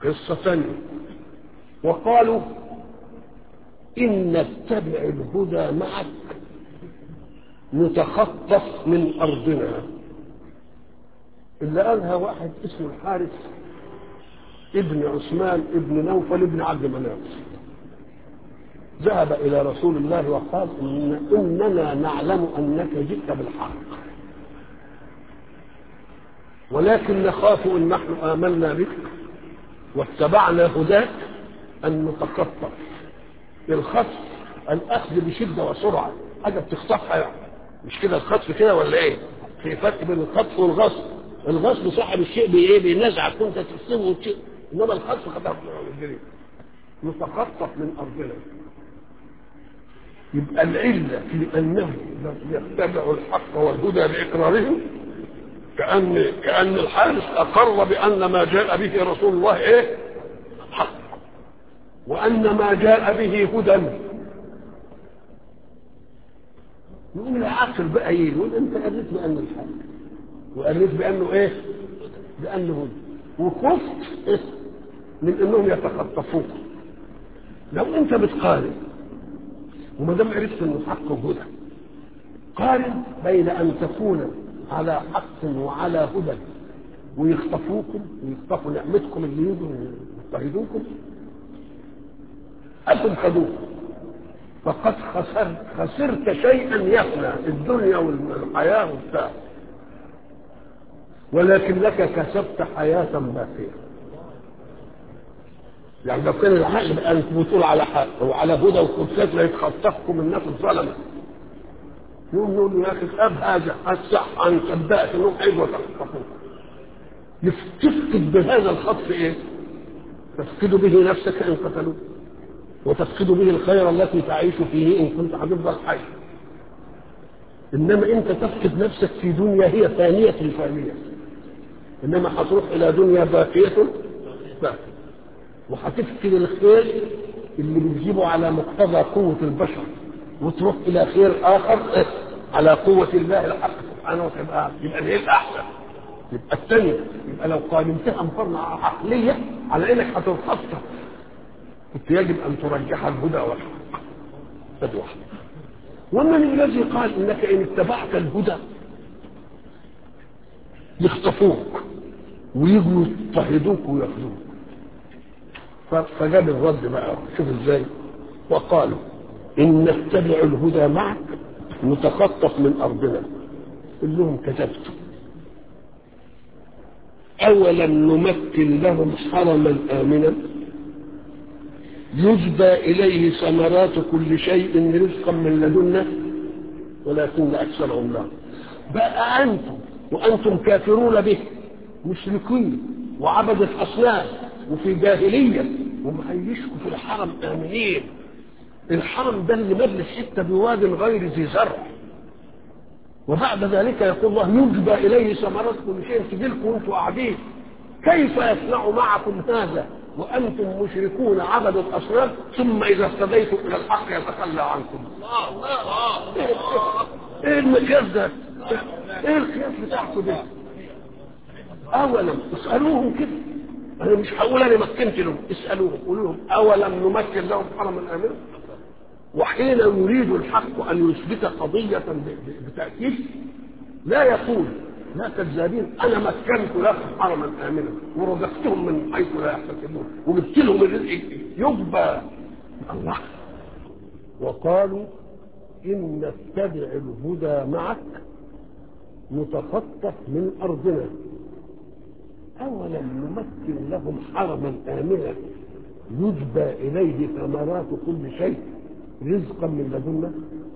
قصة ثانية وقالوا إن نتبع الهدى معك نتخطف من أرضنا اللي قالها واحد اسمه الحارث ابن عثمان ابن نوفل ابن عبد مناف ذهب إلى رسول الله وقال إن إننا نعلم أنك جئت بالحق ولكن نخاف إن نحن آمنا بك واتبعنا هداك أن نتخطف الخطف الأخذ بشدة وسرعة حاجة بتخطفها يعني مش كده الخطف كده ولا إيه؟ في فرق بين الخطف والغصب الغصب صاحب الشيء بإيه؟ بينزعك وأنت تكسبه وتشيء إنما الخطف خطف نتخطف من أرضنا يبقى العلة في أنه يتبع الحق والهدى بإقرارهم كأن كأن الحارس أقر بأن ما جاء به رسول الله إيه؟ حق وأن ما جاء به هدى يقول العقل بقى ايه؟ يقول انت قريت بانه الحق وقريت بانه ايه؟ بانه هدى وخفت إيه؟ من انهم يتخطفوك لو انت بتقارن وما دام عرفت انه حق وهدى قارن بين ان تكون على حق وعلى هدى ويخطفوكم ويخطفوا نعمتكم اللي يجوا يضطهدوكم أكم خدوكم فقد خسرت خسرت شيئا يفنى الدنيا والحياة وبتاع ولكن لك كسبت حياة باقية يعني لو كان العقل انت بتقول على حق وعلى هدى وخبزات لا يتخطفكم الناس الظلمه يقوم يقول له يا اخي اب هذا الصح ان صدقت انهم هيجوا يتخطفوك تفقد بهذا الخطف ايه؟ تفقد به نفسك ان قتلوك وتفقد به الخير التي تعيش فيه ان كنت هتفضل حي انما انت تفقد نفسك في دنيا هي ثانيه الفانيه انما هتروح الى دنيا باقيه باقيه وهتفقد الخير اللي بتجيبه على مقتضى قوه البشر وتروح الى خير اخر على قوه الله الحق سبحانه وتعالى يبقى ايه الاحسن يبقى الثانيه يبقى لو قارنتها مقارنه عقليه على انك هتتخطف كنت يجب ان ترجح الهدى والحق هذه واحده ومن الذي قال انك ان اتبعت الهدى يخطفوك ويجوا يضطهدوك وياخذوك فجاب الرد بقى شوف ازاي وقالوا ان نتبع الهدى معك نتخطف من ارضنا قل لهم كذبتم اولم نمكن لهم حرما امنا يجبى اليه ثمرات كل شيء رزقا من لدنا ولكن اكثرهم لا بقى انتم وانتم كافرون به مشركين وعبدة اصنام وفي جاهليه ومعيشكم في الحرم امنين الحرم ده اللي مجلس حته بواد غير ذي زرع وبعد ذلك يقول الله يجبى اليه ثمرات كل شيء تجيلكم وانتم قاعدين كيف يصنع معكم هذا وانتم مشركون عبدوا الاصنام ثم اذا اهتديتم الى الحق يتخلى عنكم الله الله ايه المقياس ده ايه القياس بتاعكم ده اولا اسالوهم كده انا مش هقول انا مكنت لهم اسالوهم قولوا لهم اولم نمكن لهم حرما امنا وحين يريد الحق ان يثبت قضيه بتاكيد لا يقول لا كذابين انا مكنت لكم حرما امنا ورزقتهم من حيث لا يحتسبون وجبت لهم الرزق يجبى الله وقالوا ان نتبع الهدى معك نتخطف من ارضنا اولم نمكن لهم حرما امنا يجبى اليه ثمرات كل شيء رزقا من لدنا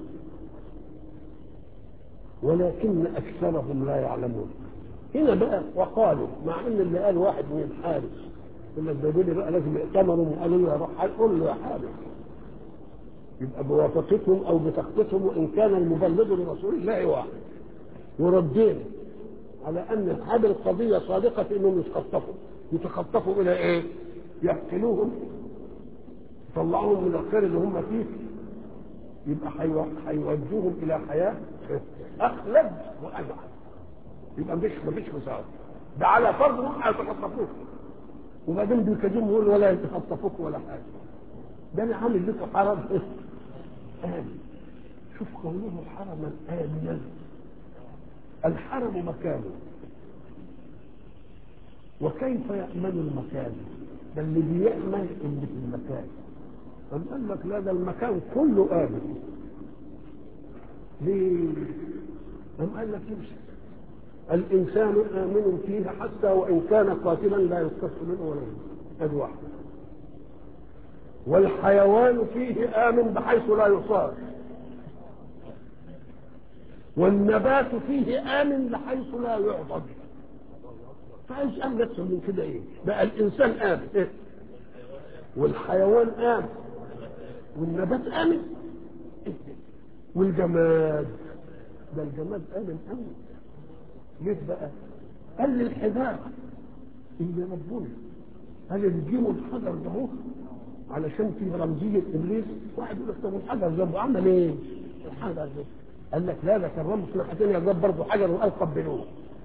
ولكن اكثرهم لا يعلمون هنا بقى وقالوا مع ان اللي قال واحد من الحارس يقول لك ده بقى لازم يأتمروا وقالوا له يا روح قول له يا حارس يبقى بواسطتهم او بتخطيطهم وان كان المبلغ لرسول الله واحد وردينا على ان هذه القضيه صادقه في انهم يتخطفوا يتخطفوا الى ايه؟ يقتلوهم يطلعوهم من الخير اللي هم فيه يبقى هيوجههم الى حياه اخلد وابعد يبقى مفيش مفيش مساعده ده على فرض هم هيتخطفوه وبعدين بيكلمه يقول ولا يتخطفوك ولا حاجه ده انا عامل لكم حرم امن شوف قوله حرما امنا الحرم مكانه وكيف يامن المكان ده اللي بيامن اللي في المكان أم قال لك لا ده المكان كله امن ليه أم قال لك يمسك الإنسان آمن فيه حتى وإن كان قاتلا لا يقتص منه ولا هذه واحدة والحيوان فيه آمن بحيث لا يصاب والنبات فيه آمن بحيث لا يعضد فعايز أمن أكثر من كده إيه بقى الإنسان آمن إيه؟ والحيوان آمن والنبات آمن إيه؟ والجماد ده الجماد آمن آمن ليه بقى؟ قال لي الحجارة اللي ربنا قال الجيم الحجر ده هو علشان في رمزية إبليس واحد يقول لك طب الحجر ده عمل إيه؟ الحجر ده قال لك لا ده كان رمز ناحيتين يا جاب برضه حجر وقال قبلوه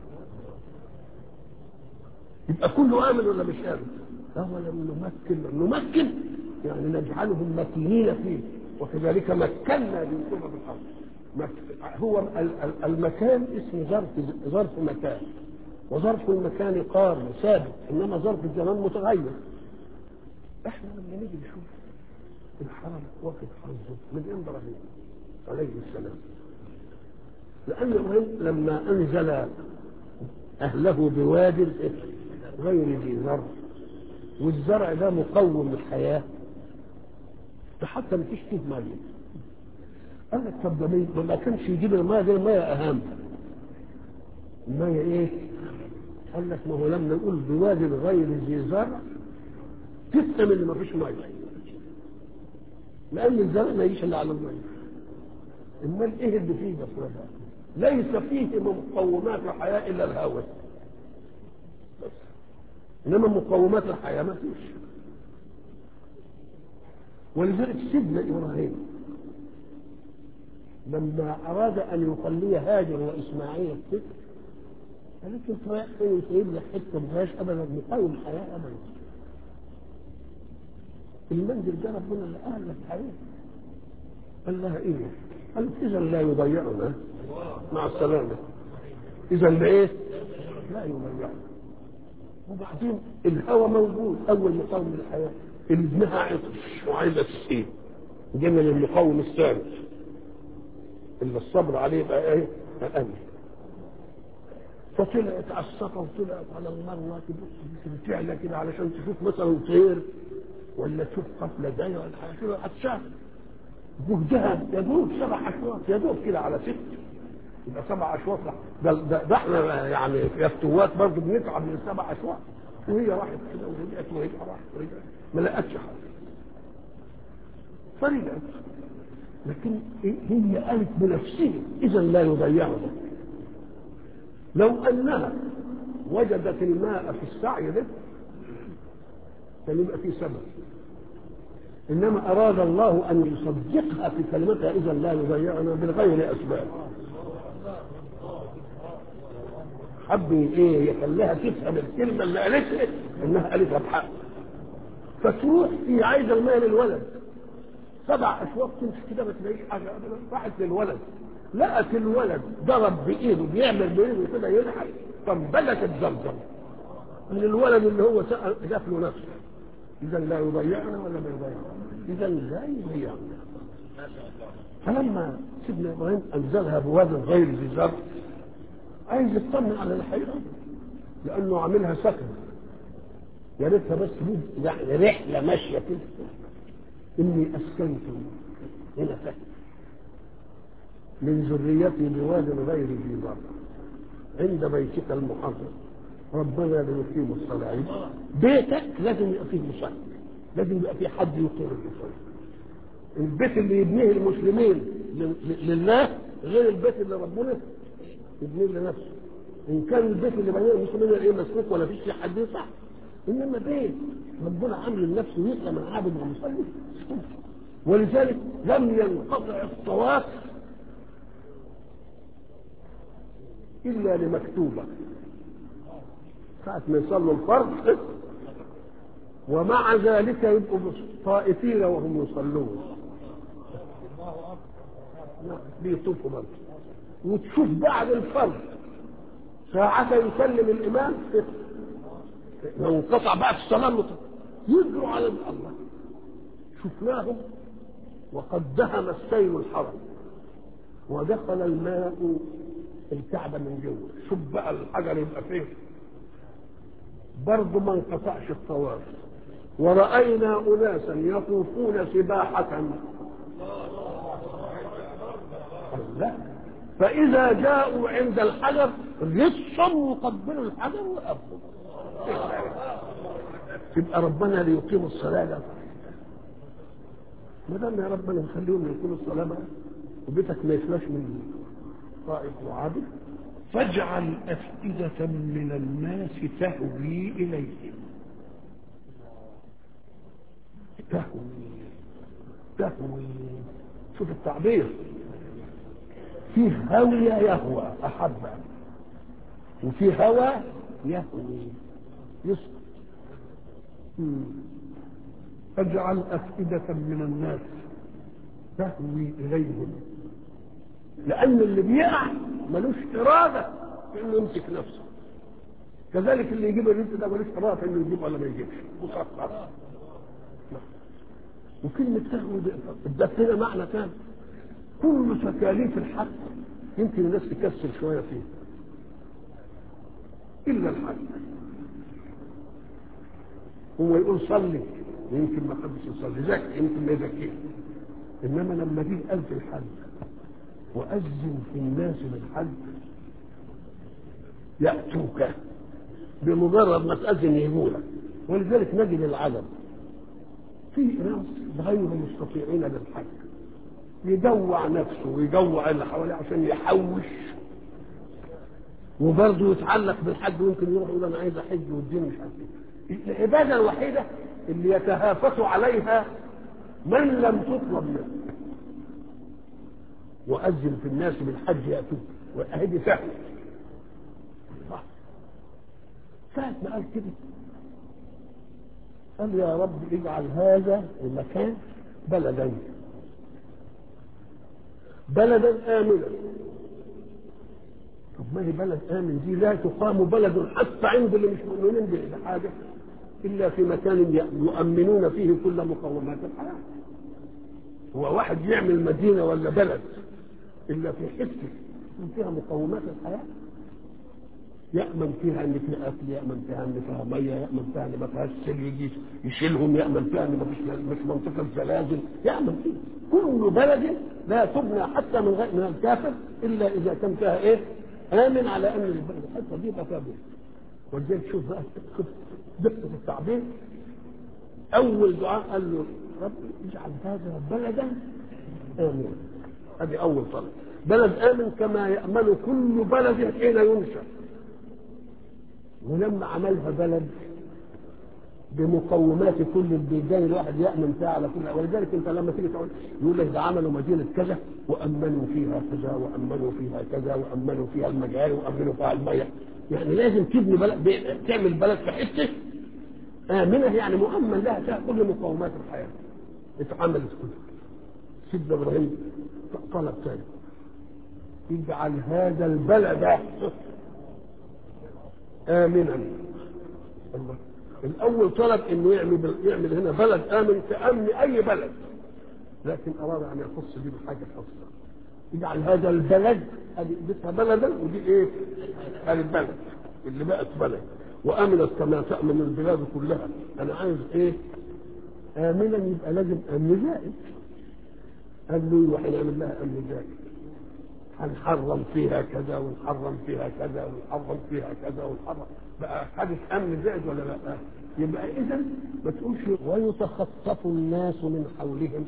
يبقى كله آمن ولا مش آمن؟ أولم نمكن نمكن يعني نجعلهم مكينين فيه وكذلك مكنا ليوسف في الأرض هو المكان اسم ظرف ظرف مكان وظرف المكان قار ثابت انما ظرف الزمان متغير احنا لما نيجي نشوف الحرم واخد حظه من ابراهيم عليه السلام لان ابراهيم لما انزل اهله بواد غير ذي زرع والزرع ده مقوم للحياه ده حتى ما فيش فيه ميه قال لك طب ده ميه ما كانش يجيب الميه دي الميه اهم الميه ايه؟ قال لك ما هو لما نقول بوادي غير ذي زرع تفهم ان ما فيش ميه لان الزرع ما يجيش الا على الميه امال ايه اللي فيه بس ليس فيه من مقومات الحياه الا الهواء بس انما مقومات الحياه ما فيش ولذلك سيدنا ابراهيم لما اراد ان يخلي هاجر واسماعيل الطفل قالت له انت رايح فين وسايب لك حته ما فيهاش ابدا مقاوم حياه ابدا المنزل ده ربنا اللي قال لك عليه قال لها ايه؟ قالت اذا لا يضيعنا مع السلامه اذا لايه؟ لا يضيعنا وبعدين الهوى موجود اول مقاوم للحياه ابنها عطش وعايزه تسقيه جينا للمقاوم الثالث اللي الصبر عليه بقى ايه؟ الامن فطلعت على الصفا وطلعت على المروه تبص تعلى كده علشان تشوف مثلا طير ولا تشوف قفله جايه ولا حاجه كده هتشاف جهدها يدوب سبع اشواط يدوب كده على ست يبقى سبع اشواط ده, ده, ده احنا يعني يا فتوات برضه بنتعب من السبع اشواط وهي راحت كده ورجعت وهي راحت ورجعت ما لقتش حاجه فرجعت لكن هي قالت بنفسها اذا لا يضيعنا لو انها وجدت الماء في السعي ده كان يبقى في سبب انما اراد الله ان يصدقها في كلمتها اذا لا يضيعنا بالغير اسباب حب ايه يخليها تفهم الكلمه اللي قالتها انها قالتها بحق فتروح في عايزه الماء للولد سبع اشواط تمشي كده ما تلاقيش حاجه ابدا راحت للولد لقت الولد ضرب بايده بيعمل بايده كده يضحك فانبلت الزمزم من الولد اللي هو سأل جاف له نفسه اذا لا يضيعنا ولا ما يضيعنا اذا لا يضيعنا فلما سيدنا ابراهيم انزلها بواد غير ذي زرع عايز يطمن على الحيره لانه عاملها سكن يا ريتها بس يعني رحله ماشيه كده اني اسكنت هنا سكن من ذريتي بواد غير ذي زرع عند بيتك المحرم ربنا ليقيم الصلاة بيتك لازم يبقى فيه مصلي لازم يبقى فيه حد يقيم المصلي البيت اللي يبنيه المسلمين لله غير البيت اللي ربنا يبنيه لنفسه ان كان البيت اللي بنيه المسلمين ايه مسكوك ولا فيش فيه حد يصح انما بيت ربنا عامل لنفسه يطلع من عابد ومصلي ولذلك لم ينقطع الطواف الا لمكتوبه ساعة ما يصلوا الفرض ومع ذلك يبقوا طائفين وهم يصلون بيطوفوا برضه وتشوف بعد الفرض ساعة يسلم الإمام لو انقطع بقى في الصلاة يجروا على الله شفناهم وقد دهم السيل الحرم ودخل الماء الكعبة من جوه شوف بقى الحجر يبقى فين برضه ما انقطعش الطواف ورأينا أناسا يطوفون سباحة لا فإذا جاءوا عند الحجر رصوا يقبلوا الحجر ويقبلوا يبقى ربنا ليقيموا الصلاة ده ما دام يا ربنا نخليهم يقيموا الصلاة بقى وبيتك ما يفلاش من طائف وعابد فاجعل أفئدة من الناس تهوي إليهم تهوي تهوي شوف التعبير فيه هوية يهوى أحب وفي هوى يهوي يسقط اجعل أفئدة من الناس تهوي إليهم لأن اللي بيقع ملوش إرادة في إنه يمسك نفسه كذلك اللي يجيب الرزق ده ملوش إرادة في إنه يجيب ولا ما يجيبش مسخر وكلمة تهوي ده هنا معنى ثاني كل تكاليف الحق يمكن الناس تكسر شوية فيه إلا الحق هو يقول صلي يمكن ما حدش يصلي زكي يمكن ما يزكيه انما لما جه قال في الحج واذن في الناس بالحج ياتوك بمجرد ما تاذن يجولك ولذلك نجد العدد في ناس غير مستطيعين للحج يجوع نفسه ويجوع اللي حواليه عشان يحوش وبرضه يتعلق بالحج ويمكن يروح يقول انا عايز احج والدين مش عارف ايه العباده الوحيده اللي يتهافت عليها من لم تطلب منه وأذن في الناس بالحج يأتوك وأهدي سهل ساعة ما قال كده قال يا رب اجعل هذا المكان بلدا بلدا آمنا طب ما هي بلد آمن دي لا تقام بلد حتى عند اللي مش مؤمنين بحاجة إلا في مكان يؤمنون فيه كل مقومات الحياة هو واحد يعمل مدينة ولا بلد إلا في حتة يكون فيها مقومات الحياة يأمن فيها إن في أكل يأمن فيها إن فيها مية يأمن فيها إن ما فيهاش سيل يجي يشيلهم يأمن فيها إن ما فيش مش منطقة زلازل يأمن فيها كل بلد لا تبنى حتى من غير من الكافر إلا إذا كان فيها إيه؟ آمن على أن البلد الحتة دي يبقى فيها بلد ولذلك شوف بقى شوف دقة التعبير أول دعاء قال له رب اجعل هذا بلدا آمنا هذه أول طلب بلد آمن كما يأمن كل بلد حين ينشأ ولما عملها بلد بمقومات كل البلدان الواحد يأمن فيها على كل ولذلك انت لما تيجي تقول يقول لك ده عملوا مدينة كذا وأمنوا فيها كذا وأمنوا فيها كذا وأمنوا فيها المجاري وأمنوا فيها المياه يعني لازم تبني بلد تعمل بلد في حته آمنة يعني مؤمن لها فيها كل مقومات الحياة اتعملت كلها سيدنا إبراهيم طلب ثاني اجعل هذا البلد آمنا الله الأول طلب إنه يعمل يعمل هنا بلد آمن كأمن أي بلد لكن أراد أن يخص دي بحاجة خاصة يجعل هذا البلد ادي اديتها بلدا ودي ايه؟ ادي البلد اللي بقت بلد وامنت كما تامن البلاد كلها انا عايز ايه؟ امنا يبقى لازم امن زائد قال له وهنعمل لها امن زائد هنحرم فيها كذا ونحرم فيها كذا ونحرم فيها كذا ونحرم بقى حدث امن زائد ولا لا؟ يبقى اذا ما تقولش ويتخطف الناس من حولهم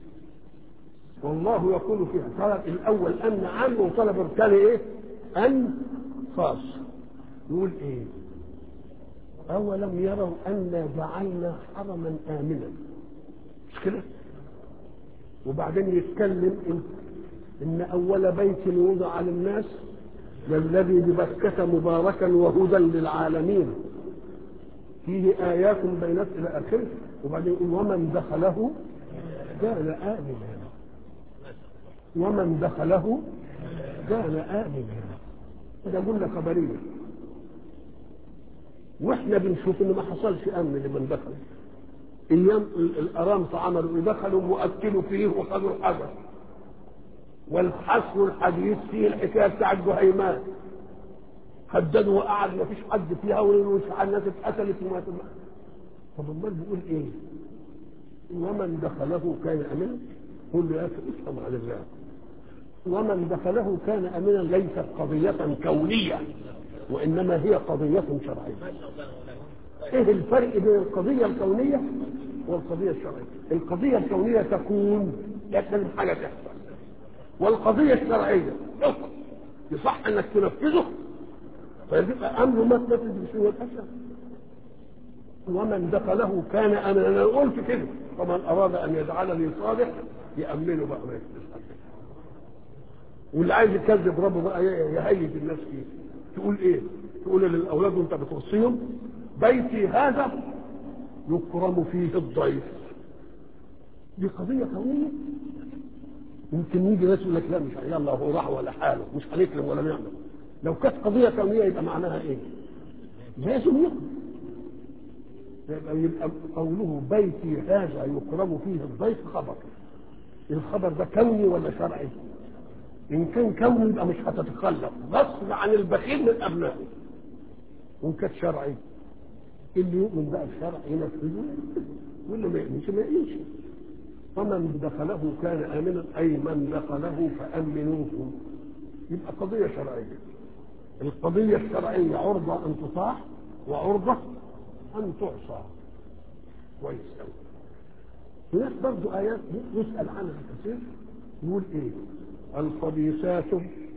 والله يقول فيها طلب الاول امن عام وطلب الثاني ايه؟ امن خاص يقول ايه؟ اولم يروا انا جعلنا حرما امنا مش كده؟ وبعدين يتكلم إن, ان اول بيت وضع للناس للذي ببكة مباركا وهدى للعالمين فيه آيات بينات إلى آخره وبعدين يقول ومن دخله كان آمنا ومن دخله كان آمنا ده قلنا خبرية واحنا بنشوف ان ما حصلش امن لمن دخل ايام الارامطه عملوا دخلوا واكلوا فيه وخذوا الحجر والحصر الحديث فيه الحكايه بتاع الجهيمات هددوا وقعد ما فيش حد فيها ومش الناس اتقتلت وما طب امال بيقول ايه؟ ومن دخله كان امنا قل له يا اخي افهم عن الله ومن دخله كان امنا ليست قضيه كونيه وانما هي قضيه شرعيه ايه الفرق بين القضيه الكونيه والقضيه الشرعيه القضيه الكونيه تكون لازم حاجه تحصل والقضيه الشرعيه حكم يصح انك تنفذه فيبقى امر ما تنفذ بسوء الاسلام ومن دخله كان امنا انا قلت كده فمن اراد ان يجعل لي صالح يامنه بقى ما يفلس واللي عايز يكذب ربه بقى يهيج الناس فيه تقول ايه تقول للاولاد وانت بتوصيهم بيتي هذا يكرم فيه الضيف دي قضية كونية يمكن يجي ناس يقول لك لا مش يلا هو راح ولا حاله مش هنكلم ولا نعمل لو كانت قضية كونية يبقى معناها ايه؟ لازم يكرم يبقى, يبقى قوله بيتي هذا يكرم فيه الضيف خبر الخبر ده كوني ولا شرعي؟ ان كان كوني يبقى مش هتتخلف غصب عن البخيل من ابنائه وان كانت شرعي اللي يؤمن بقى الشرع ينفذه واللي ما يؤمنش ما يؤمنش فمن دخله كان امنا اي من دخله فامنوه يبقى قضيه شرعيه القضيه الشرعيه عرضه ان تطاع وعرضه ان تعصى كويس قوي هناك برضه ايات يسال عنها كثير يقول ايه الخبيثات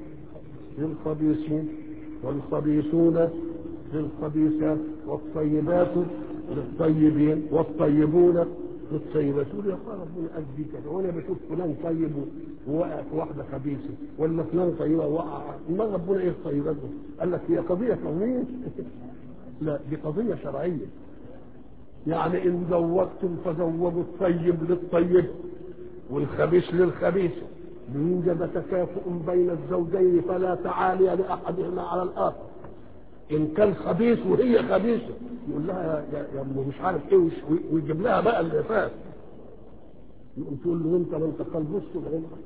للخبيثين والخبيثون للخبيثات والطيبات للطيبين والطيبون للطيبات يقول يا ربنا قد دي كده وانا بشوف فلان طيب ووقع في واحده خبيثه ولا فلان طيبه وقع ما ربنا ايه الطيبات قال لك هي قضيه كونيه لا دي قضيه شرعيه يعني ان زوجتم فزوجوا الطيب للطيب والخبيث للخبيثه ليوجد تكافؤ بين الزوجين فلا تعالي لاحدهما على الاخر ان كان خبيث وهي خبيثه يقول لها يا, يا مش عارف ايه ويجيب لها بقى اللي فات يقوم تقول له انت ما انت خلبست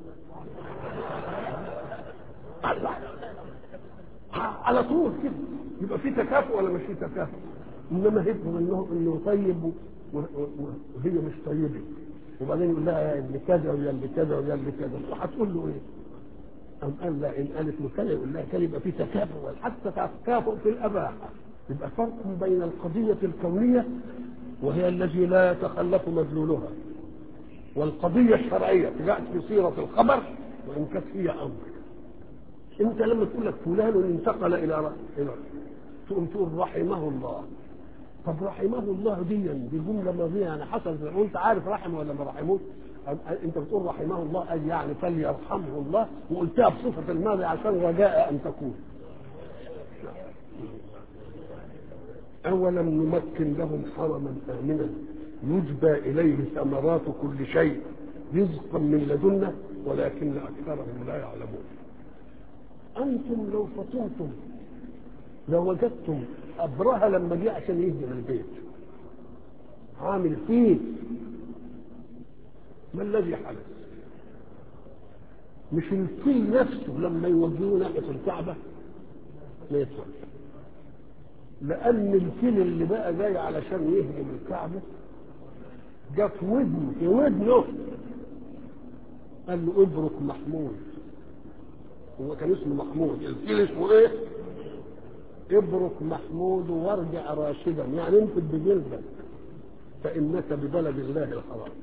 على طول كده يبقى في تكافؤ ولا مش في تكافؤ انما هيبقى انه انه طيب وهي مش طيبه وبعدين يقول لها يا اللي كذا ويا اللي كذا ويا اللي كذا وهتقول له ايه؟ أم قال لا إن قالت له كذا يقول لها كذا يبقى في تكافؤ حتى تكافؤ في الأباحة يبقى فرق بين القضية الكونية وهي التي لا يتخلف مدلولها والقضية الشرعية جاءت في صيغة الخبر وإن كانت هي أمر أنت لما تقول لك فلان انتقل إلى إلى تقوم تقول رحمه الله طب رحمه الله دي دي جملة ماضية يعني حصل وأنت عارف رحمه ولا ما رحموش انت بتقول رحمه الله اي يعني فليرحمه الله وقلتها بصفه الماضي عشان رجاء ان تكون اولم نمكن لهم حرما امنا يجبى اليه ثمرات كل شيء رزقا من لدنا ولكن اكثرهم لا يعلمون انتم لو فطنتم لو وجدتم ابرهه لما جه عشان يهدم البيت عامل فيه ما الذي حدث مش الفيل نفسه لما يوجهوه ناحيه الكعبه ما يدخل لان الفيل اللي بقى جاي علشان يهدم الكعبه جه في ودنه في ودنه قال له ابرك محمود هو كان اسمه محمود الفيل اسمه ايه ابرك محمود وارجع راشدا يعني انفد بجلدك فانك ببلد الله الحرام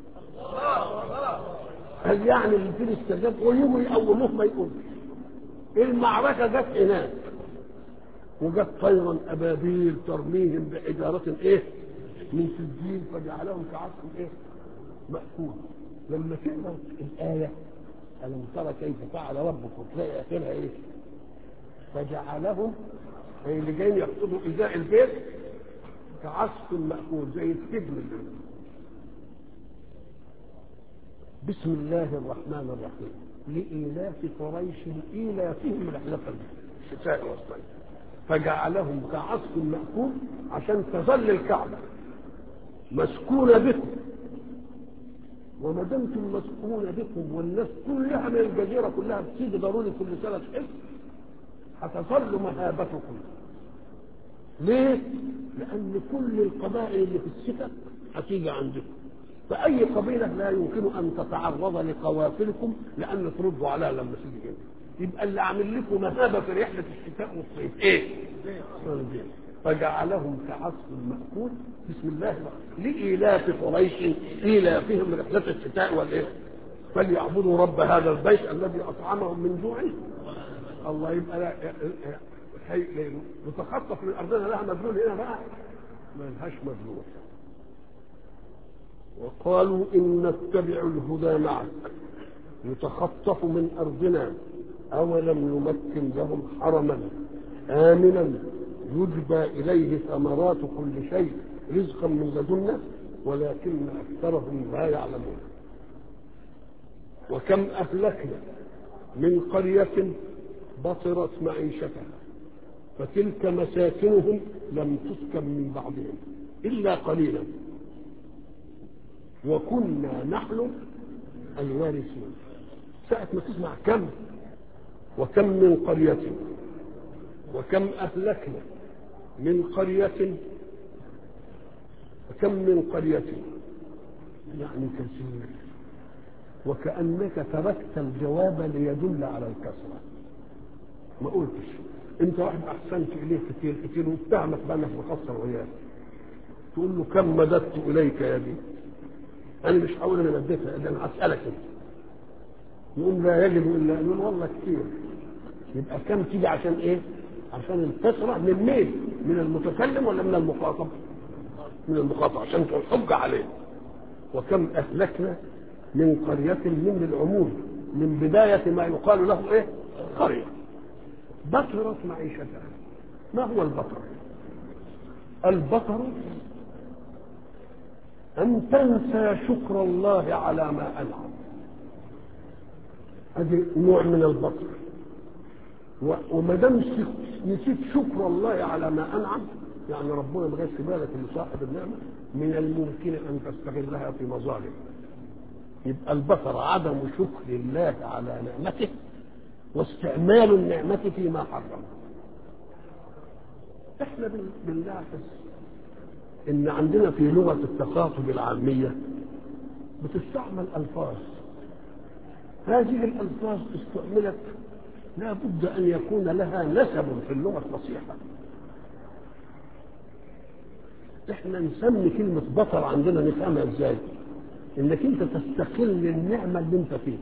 قال يعني الفيل استجاب ويجوا يقوموه ما يقولش المعركه جت هناك وجت طيرا ابابيل ترميهم بحجاره ايه من سجين فجعلهم كعصف ايه مأكول لما تقرا الايه الم ترى كيف فعل ربك وتلاقي اخرها ايه فجعلهم أي اللي جايين يقصدوا ازاء البيت كعصف مأكول زي التبن اللي بسم الله الرحمن الرحيم لإيلاف قريش إيلافهم رحلة الشتاء والصيف فجعلهم كعصف مأكول عشان تظل الكعبة مسكونة بكم وما دمتم مسكونة بكم والناس كلها من الجزيرة كلها بتيجي ضروري كل سنة تحس هتظل مهابتكم ليه؟ لأن كل القبائل اللي في السكك هتيجي عندكم فأي قبيلة لا يمكن أن تتعرض لقوافلكم لأن تردوا عليها لما تيجي هنا يبقى اللي عامل لكم مهابة في رحلة الشتاء والصيف إيه؟ صندوق فجعلهم كعصف مأكول بسم الله لإيلاف قريش إيلافهم رحلة الشتاء والإيه؟ فليعبدوا رب هذا البيت الذي أطعمهم من جوع الله يبقى لا متخطف من أرضنا لها مدلول هنا بقى ما لهاش مدلول وقالوا إن نتبع الهدى معك يتخطف من أرضنا أولم نمكن لهم حرما آمنا يجبى إليه ثمرات كل شيء رزقا من لدنا ولكن أكثرهم لا يعلمون وكم أهلكنا من قرية بطرت معيشتها فتلك مساكنهم لم تسكن من بعضهم إلا قليلا وكنا نحن الوارثون ساعة ما تسمع كم وكم من قرية وكم أهلكنا من قرية وكم من قرية يعني كثير وكأنك تركت الجواب ليدل على الكثرة ما قلتش انت واحد احسنت اليه كتير كتير واتهمك بانك مقصر وياه تقول له كم مددت اليك يا دي انا مش هقول انا مديتها ده انا هسالك انت يقوم لا يجد الا يقول والله كتير يبقى كم تيجي عشان ايه؟ عشان الكثره من مين؟ من المتكلم ولا من المخاطب؟ من المخاطب عشان تحج عليه وكم اهلكنا من قرية من العموم من بداية ما يقال له ايه؟ قرية بطرت معيشتها ما هو البطر؟ البطر أن تنسى شكر الله على ما أنعم هذه نوع من البطر وما دام نسيت شكر الله على ما أنعم يعني ربنا ما جاش في بالك إن صاحب النعمة من الممكن أن تستغلها في مظالم يبقى البصر عدم شكر الله على نعمته واستعمال النعمة فيما حرم احنا بنلاحظ ان عندنا في لغة التخاطب العامية بتستعمل الفاظ هذه الالفاظ استعملت لا بد ان يكون لها نسب في اللغة الفصيحة احنا نسمي كلمة بطر عندنا نفهمها ازاي انك انت تستقل النعمة اللي انت فيها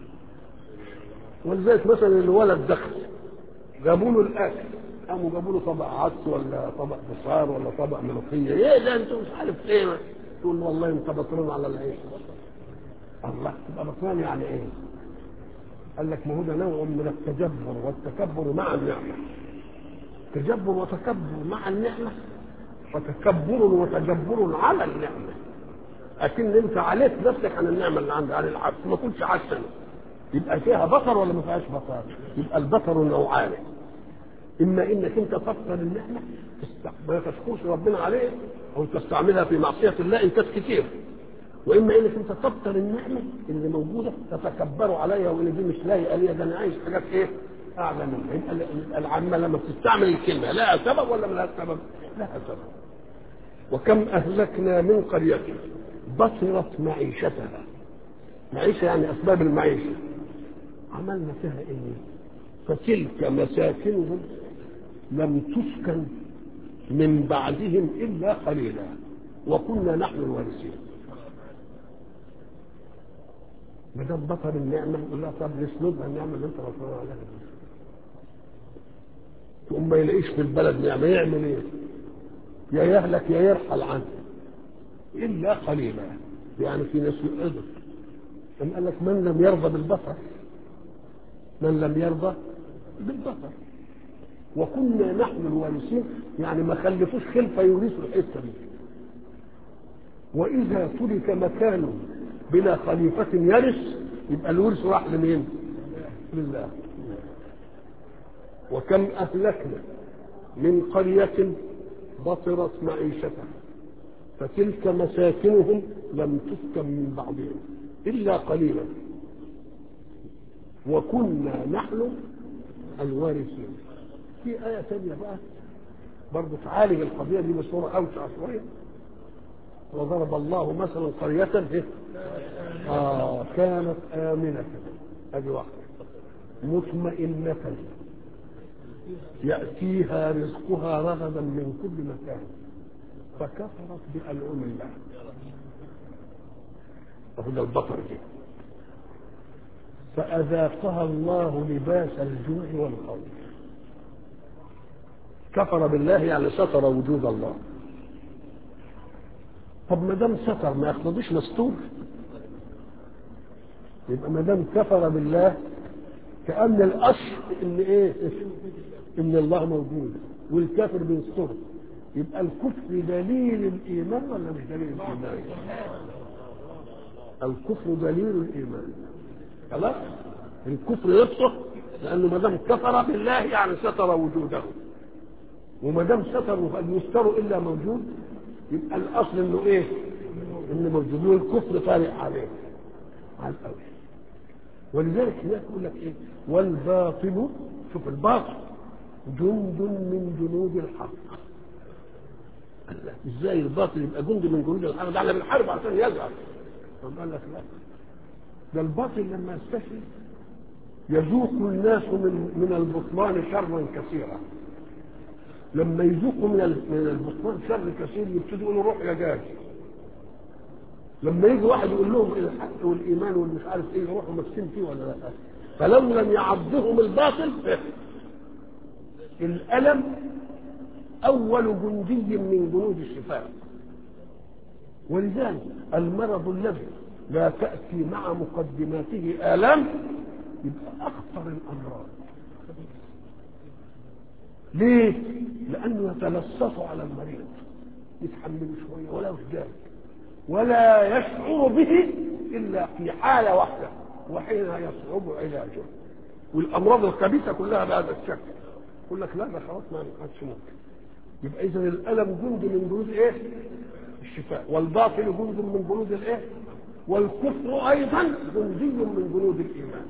ولذلك مثلا الولد دخل جابوا له الاكل قاموا جابوا له طبق عدس ولا طبق بصار ولا طبق ملوخيه ايه ده انت مش عارف ايه تقول له والله انت بطران على العيش الله تبقى بطران يعني ايه قال لك ما هو ده نوع من التجبر والتكبر مع النعمه تجبر وتكبر مع النعمه وتكبر وتجبر على النعمه اكن انت عليت نفسك عن النعمه اللي عندك عن العبد ما كنتش حسن يبقى فيها بطر ولا ما فيهاش بطر يبقى البطر نوعان اما انك انت تفقد النعمه ما تشكرش ربنا عليه او تستعملها في معصيه الله ان كانت كتير واما انك انت تبطل النعمه اللي موجوده تتكبروا عليها وان دي مش لايقه ليا ده انا عايز حاجات ايه اعلى منها يبقى العامه لما بتستعمل الكلمه لها سبب ولا ملهاش سبب؟ لها سبب وكم اهلكنا من قريه بطرت معيشتها معيشه يعني اسباب المعيشه عملنا فيها ايه؟ فتلك مساكنهم لم تسكن من بعدهم الا قليلا وكنا نحن الوارثين ما دام بطل النعمه يقول لها طب نسندها النعمه اللي انت غفران عليها تقوم ما يلاقيش في البلد نعمه يعمل ايه؟ يا يهلك يا يرحل عنه الا قليلا يعني في ناس يقدر أم قال لك من لم يرضى بالبصر من لم يرضى بالبصر وكنا نحن الوارثين يعني ما خلفوش خلفه يورثوا الحته دي واذا ترك مكان بلا خليفه يرث يبقى الورث راح لمين؟ لله وكم اهلكنا من قريه بطرت معيشتها فتلك مساكنهم لم تسكن من بعضهم الا قليلا وكنا نحن الوارثين في آية ثانية بقى برضه تعالج القضية دي بصورة أوسع شوية وضرب الله مثلا قرية إيه؟ آه كانت آمنة أدي واحدة مطمئنة يأتيها رزقها رغدا من كل مكان فكفرت بأنعم الله وهذا البطر دي فأذاقها الله لباس الجوع والخوف كفر بالله يعني ستر وجود الله طب ما دام ستر ما يقتضيش مستور يبقى ما دام كفر بالله كأن الأصل إن إيه؟ إن الله موجود والكافر بيستره يبقى الكفر دليل الإيمان ولا مش دليل الإيمان؟ الكفر دليل الإيمان خلاص؟ الكفر يصح لأنه ما دام كفر بالله يعني ستر وجوده وما دام ستر وهل يستر إلا موجود يبقى الأصل إنه إيه؟ إنه موجود والكفر طارئ عليه على الأول ولذلك هناك يقول لك ايه والباطل شوف الباطل جند من جنود الحق الله ازاي الباطل يبقى جند من جنود الحق ده احنا بنحارب عشان يزعل طب قال لك لا ده الباطل لما يستشري يذوق الناس من من البطلان شرا كثيرا لما يذوقوا من من البطلان شر كثير يبتدوا يقولوا روح يا جاج لما يجي واحد يقول لهم الحق والايمان والمش عارف ايه يروحوا ماسكين فيه ولا لا فلو لم يعضهم الباطل الالم اول جندي من جنود الشفاء ولذلك المرض الذي لا تاتي مع مقدماته الام يبقى اخطر الامراض ليه؟ لانه يتلصص على المريض يتحمله شويه ولا وجدان ولا يشعر به الا في حاله واحده وحين يصعب علاجه والامراض الخبيثه كلها بهذا الشكل يقول لك لا ده خلاص ما عادش ممكن يبقى اذا الالم جند من جنود ايه؟ الشفاء والباطل جند من جنود الايه؟ والكفر ايضا جندي من جنود الايمان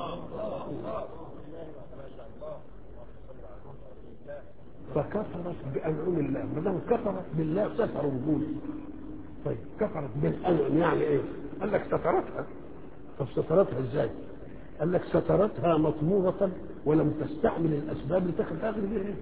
فكفرت بانعم الله ما دام كفرت بالله ستر وجوده طيب كفرت بالأنعم يعني ايه قال لك سترتها طب سترتها ازاي قال لك سترتها مطمورة ولم تستعمل الأسباب لتاخذ آخر بها إيه؟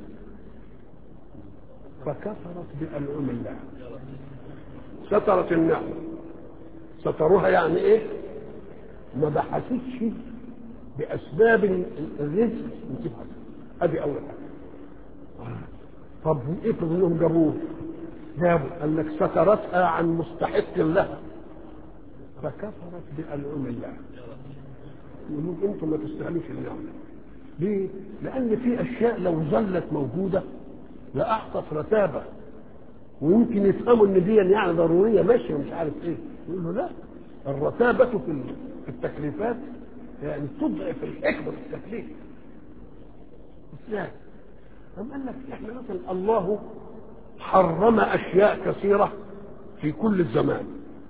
فكفرت بأنعم الله سترت النعمة سترها يعني ايه ما بحثتش بأسباب الرزق وتبحث ادي أول حاجة طب افرض انهم جابوه جابوا قال لك سترتها عن مستحق لها فكفرت بأنعم الله يقولوا انتم ما تستاهلوش النعمه ليه؟ لأن في أشياء لو ظلت موجودة لأعطت رتابة ويمكن يفهموا إن دي يعني ضرورية ماشية مش عارف إيه يقول له لا الرتابة في في التكليفات يعني تضعف الحكمة في التكليف ازاي؟ أم قال لك احنا مثلا الله حرم اشياء كثيره في كل الزمان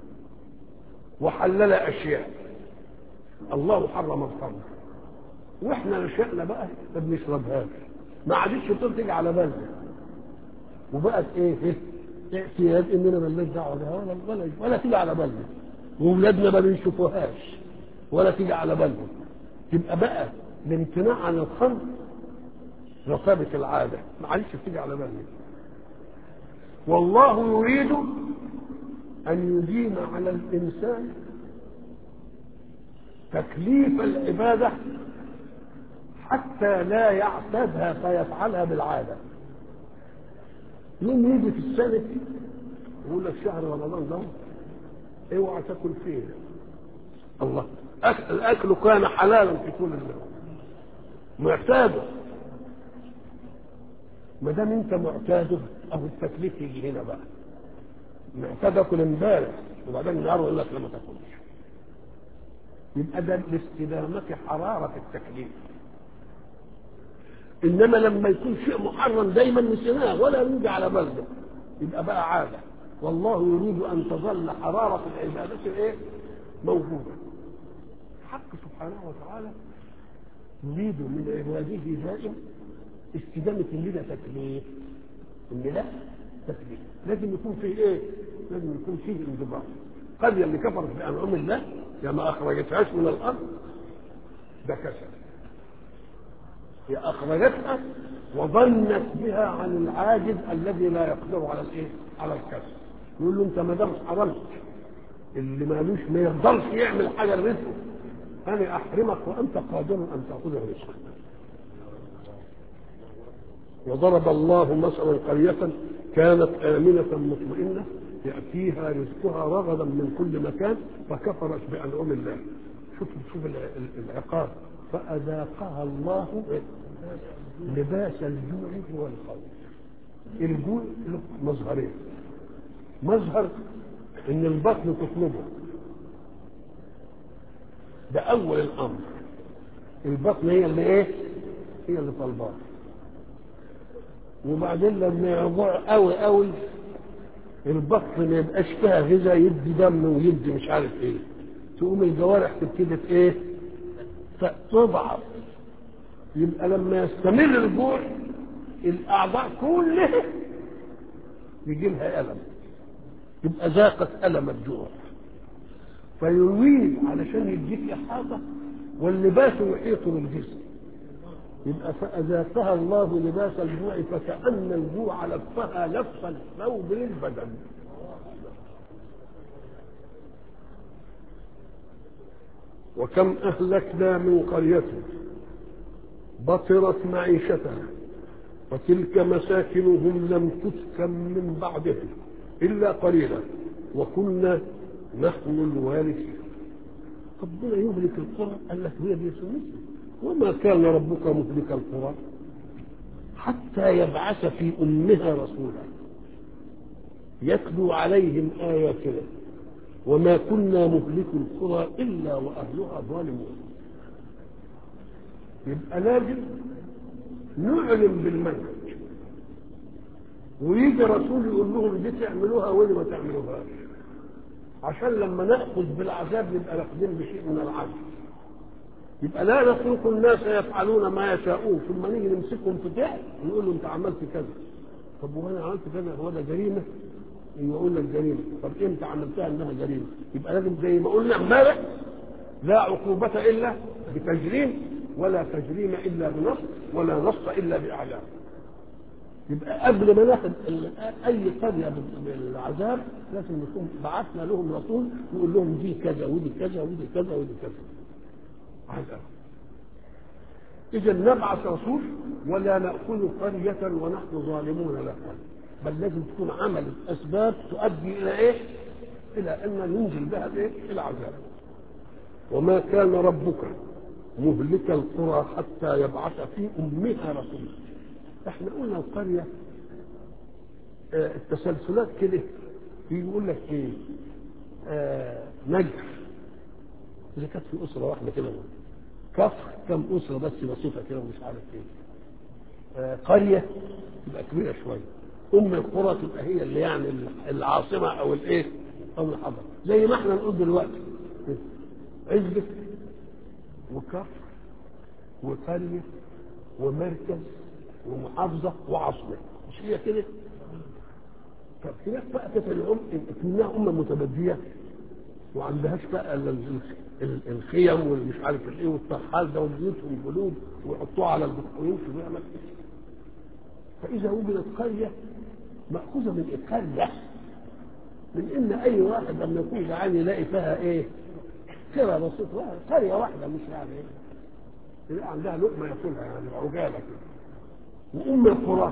وحلل اشياء الله حرم الخمر واحنا نشأنا بقى ما بنشربهاش ما عادتش تيجي على بالنا وبقت ايه ايه اعتياد اننا مالناش دعوه بها ولا ولا ولا تيجي على بالنا واولادنا ما بنشوفوهاش ولا تيجي على بالنا تبقى بقى الامتناع عن الخمر رتابة العادة ما عادتش بتيجي على بالنا والله يريد أن يديم على الإنسان تكليف العبادة حتى لا يعتادها فيفعلها بالعادة يوم يجي في السنة يقول لك شهر رمضان ده اوعى تاكل فيه الله الأكل كان حلالا في كل الزمان معتاده ما دام انت معتاده اهو التكليف يجي هنا بقى معتاد اكل امبارح وبعدين النهار يقول لك لما تاكلش يبقى ده لاستدامة حرارة التكليف انما لما يكون شيء محرم دايما نسيناه ولا نيجي على بالنا يبقى بقى عاده والله يريد ان تظل حراره العباده ايه موجوده حق سبحانه وتعالى يريد من عباده دائم استدامه ان ده تكليف ان لا تكليف لازم يكون فيه ايه لازم يكون فيه انضباط قريه اللي كفرت بانعم الله يا ما اخرجتهاش من الارض ده كسل هي اخرجتها وظنت بها عن العاجز الذي لا يقدر على الايه على الكسب يقول له انت ما دام حرمت اللي مالوش ما يقدرش يعمل حاجه لرزقه انا احرمك وانت قادر ان تاخذ رزقك وضرب الله مثلا قرية كانت آمنة مطمئنة يأتيها رزقها رغدا من كل مكان فكفرت بأنعم الله شوف شوف العقاب فأذاقها الله لباس الجوع والخوف الجوع له مظهرين مظهر ان البطن تطلبه ده اول الامر البطن هي اللي ايه هي اللي طالباه وبعدين لما يضع قوي قوي البطن ما يبقاش فيها غذاء يدي دم ويدي مش عارف ايه تقوم الجوارح تبتدي ايه تضعف يبقى لما يستمر الجوع الاعضاء كلها يجي لها الم يبقى ذاقت الم الجوع فيريد علشان يديك احاطه واللباس يحيط بالجسم يبقى فأذاقها الله لباس الجوع فكأن الجوع لفها لف الثوب للبدن وكم أهلكنا من قرية بطرت معيشتها وتلك مساكنهم لم تسكن من بعدهم إلا قليلا وكنا نحن الوارثين ربنا يهلك القرى قال لك هي دي سنته وما كان ربك مهلك القرى حتى يبعث في أمها رسولا يتلو عليهم آياتنا وما كنا مهلك القرى إلا وأهلها ظالمون يبقى لازم نعلم بالمنهج ويجي رسول يقول لهم دي تعملوها ودي ما تعملوهاش عشان لما ناخذ بالعذاب نبقى ناخذين بشيء من العدل يبقى لا نترك الناس يفعلون ما يشاءون ثم نيجي نمسكهم في فعل ونقول له انت عملت كذا طب وانا عملت كذا هو ده جريمه يقول لك جريمه طب امتى عملتها انها جريمه يبقى لازم زي ما قلنا امبارح لا عقوبة إلا بتجريم ولا تجريم إلا بنص ولا نص إلا بإعلام يبقى قبل ما ناخد اي قريه بالعذاب لازم نكون بعثنا لهم رسول يقول لهم دي كذا ودي كذا ودي كذا ودي كذا عذاب اذا نبعث رسول ولا ناخذ قريه ونحن ظالمون لها بل لازم تكون عملت اسباب تؤدي الى ايه؟ الى ان ننزل بها الايه؟ العذاب وما كان ربك مهلك القرى حتى يبعث في امها رسولا احنا قلنا القريه آه التسلسلات كده يقول لك ايه آه نجح اذا كانت في اسره واحده كده كفر كم اسره بس بسيطه كده ومش عارف ايه آه قريه تبقى كبيره شويه ام القرى تبقى هي اللي يعني العاصمه او الايه او الحضر زي ما احنا نقول دلوقتي عزبه وكفر وقريه ومركز ومحافظة وعاصمة مش هي كده؟ طب هناك بقى كانت الأم كلها أمة متبدية وعندهاش بقى الخيم والمش عارف الايه والترحال ده وبيوتهم جلود ويحطوها على البطولين ويعمل فإذا وجدت قرية مأخوذة من القرية من إن أي واحد لما يكون جعان يلاقي فيها إيه؟ كده بسيط قرية واحدة مش يعني إيه؟ يلاقي عندها لقمة ياكلها يعني عجالة كده وام القرى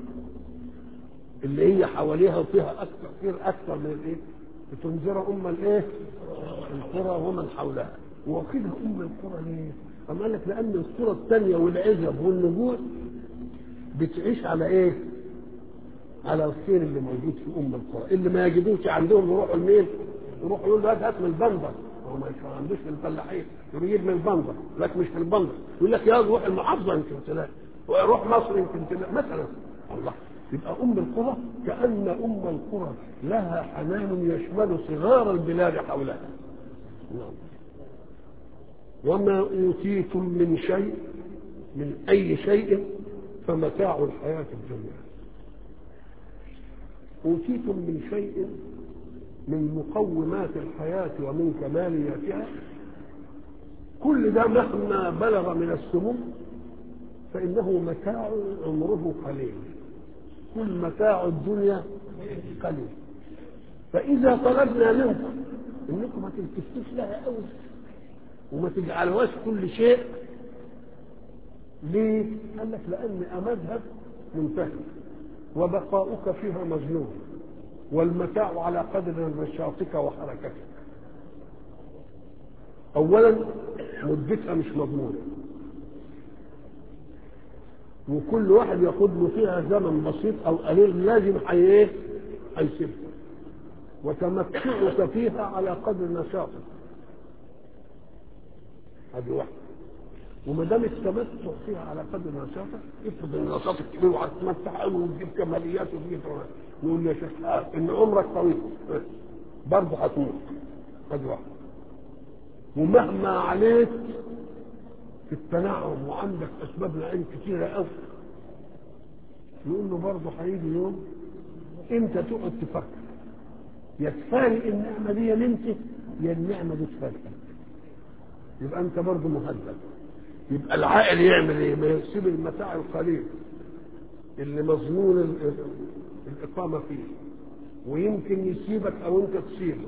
اللي هي حواليها وفيها اكثر كثير اكثر من الايه؟ بتنذر ام الايه؟ القرى ومن حولها واخدها ام القرى ليه؟ أم قال لك لان القرى الثانيه والعزب والنجوع بتعيش على ايه على الخير اللي موجود في ام القرى اللي ما يجدوش عندهم يروحوا لمين يروحوا يقول له هات من البندر هو ما عندوش في الفلاحين يجيب من البندر لك مش في البندر يقول لك يا روح المحافظه يمكن تلاقي ويروح مصر يمكن تلاقي مثلا الله يبقى ام القرى كان ام القرى لها حنان يشمل صغار البلاد حولها نعم وما اوتيتم من شيء من اي شيء فمتاع الحياه الدنيا اوتيتم من شيء من مقومات الحياه ومن كمالياتها كل ده مهما بلغ من السمو فانه متاع عمره قليل كل متاع الدنيا قليل فإذا طلبنا منكم انكم ما تلتفتوش لها قوي وما تجعلوهاش كل شيء ليه؟ قال لك لأن أمدها منتهي وبقاؤك فيها مظلوم والمتاع على قدر نشاطك وحركتك أولا مدتها مش مضمونة وكل واحد ياخد له فيها زمن بسيط او قليل لازم حي ايه هيسيبها وتمتعك فيها على قدر نشاطك هذه واحده وما دام التمتع فيها على قدر نشاطك افرض ان نشاطك كبير وهتتمتع قوي وتجيب كماليات وتجيب نقول يا شيخ ان عمرك طويل برضه هتموت هذه واحده ومهما عليك في التنعم وعندك اسباب نعيم كتيره قوي يقول له برضه هيجي يوم انت تقعد تفكر يا تفارق النعمه دي انت يا النعمه دي تفارقك يبقى انت برضه مهدد يبقى العاقل يعمل ايه؟ ما يسيب المتاع القليل اللي مضمون الاقامه فيه ويمكن يسيبك او انت تسيبه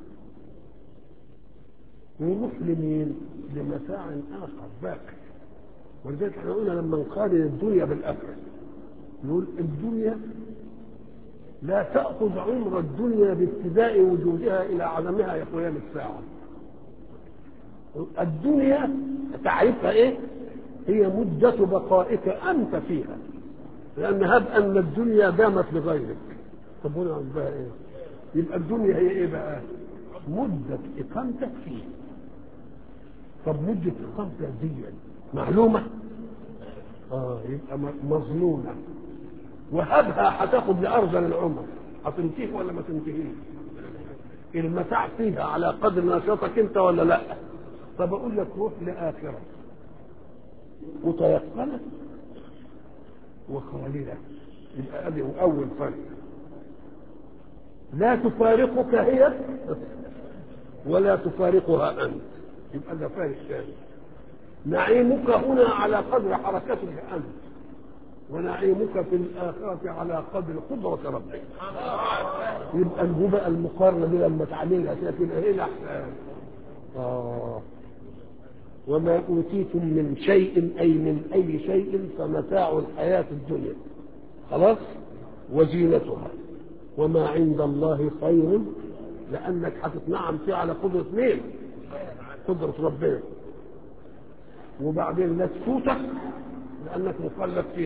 ويروح لمين؟ لمتاع اخر باقي ولذلك احنا قلنا لما نقارن الدنيا بالاخره نقول الدنيا لا تاخذ عمر الدنيا بابتداء وجودها الى عدمها يا قيام الساعه الدنيا تعرفها ايه هي مدة بقائك أنت فيها لأن هب أن الدنيا دامت لغيرك طب هنا بقى إيه؟ يبقى الدنيا هي إيه بقى؟ مدة إقامتك فيه طب مدة إقامتك دي معلومة؟ آه يبقى مظنونة وهبها هتاخد لأرذل العمر هتنتهي ولا ما تنتهيش؟ المتاع فيها على قدر نشاطك أنت ولا لأ؟ طب أقول لك روح لآخرة متيقنة وخالدة يبقى ادي اول فرق لا تفارقك هي ولا تفارقها انت يبقى ده فارق ثاني نعيمك هنا على قدر حركتك انت ونعيمك في الآخرة على قدر قدرة ربك يبقى نجو بقى المقارنة دي لما تعملها كده تبقى هنا آه وما أوتيتم من شيء أي من أي شيء فمتاع الحياة الدنيا خلاص وزينتها وما عند الله خير لأنك هتتنعم فيه على قدرة مين؟ قدرة ربنا وبعدين لا تفوتك لأنك مخلف فيه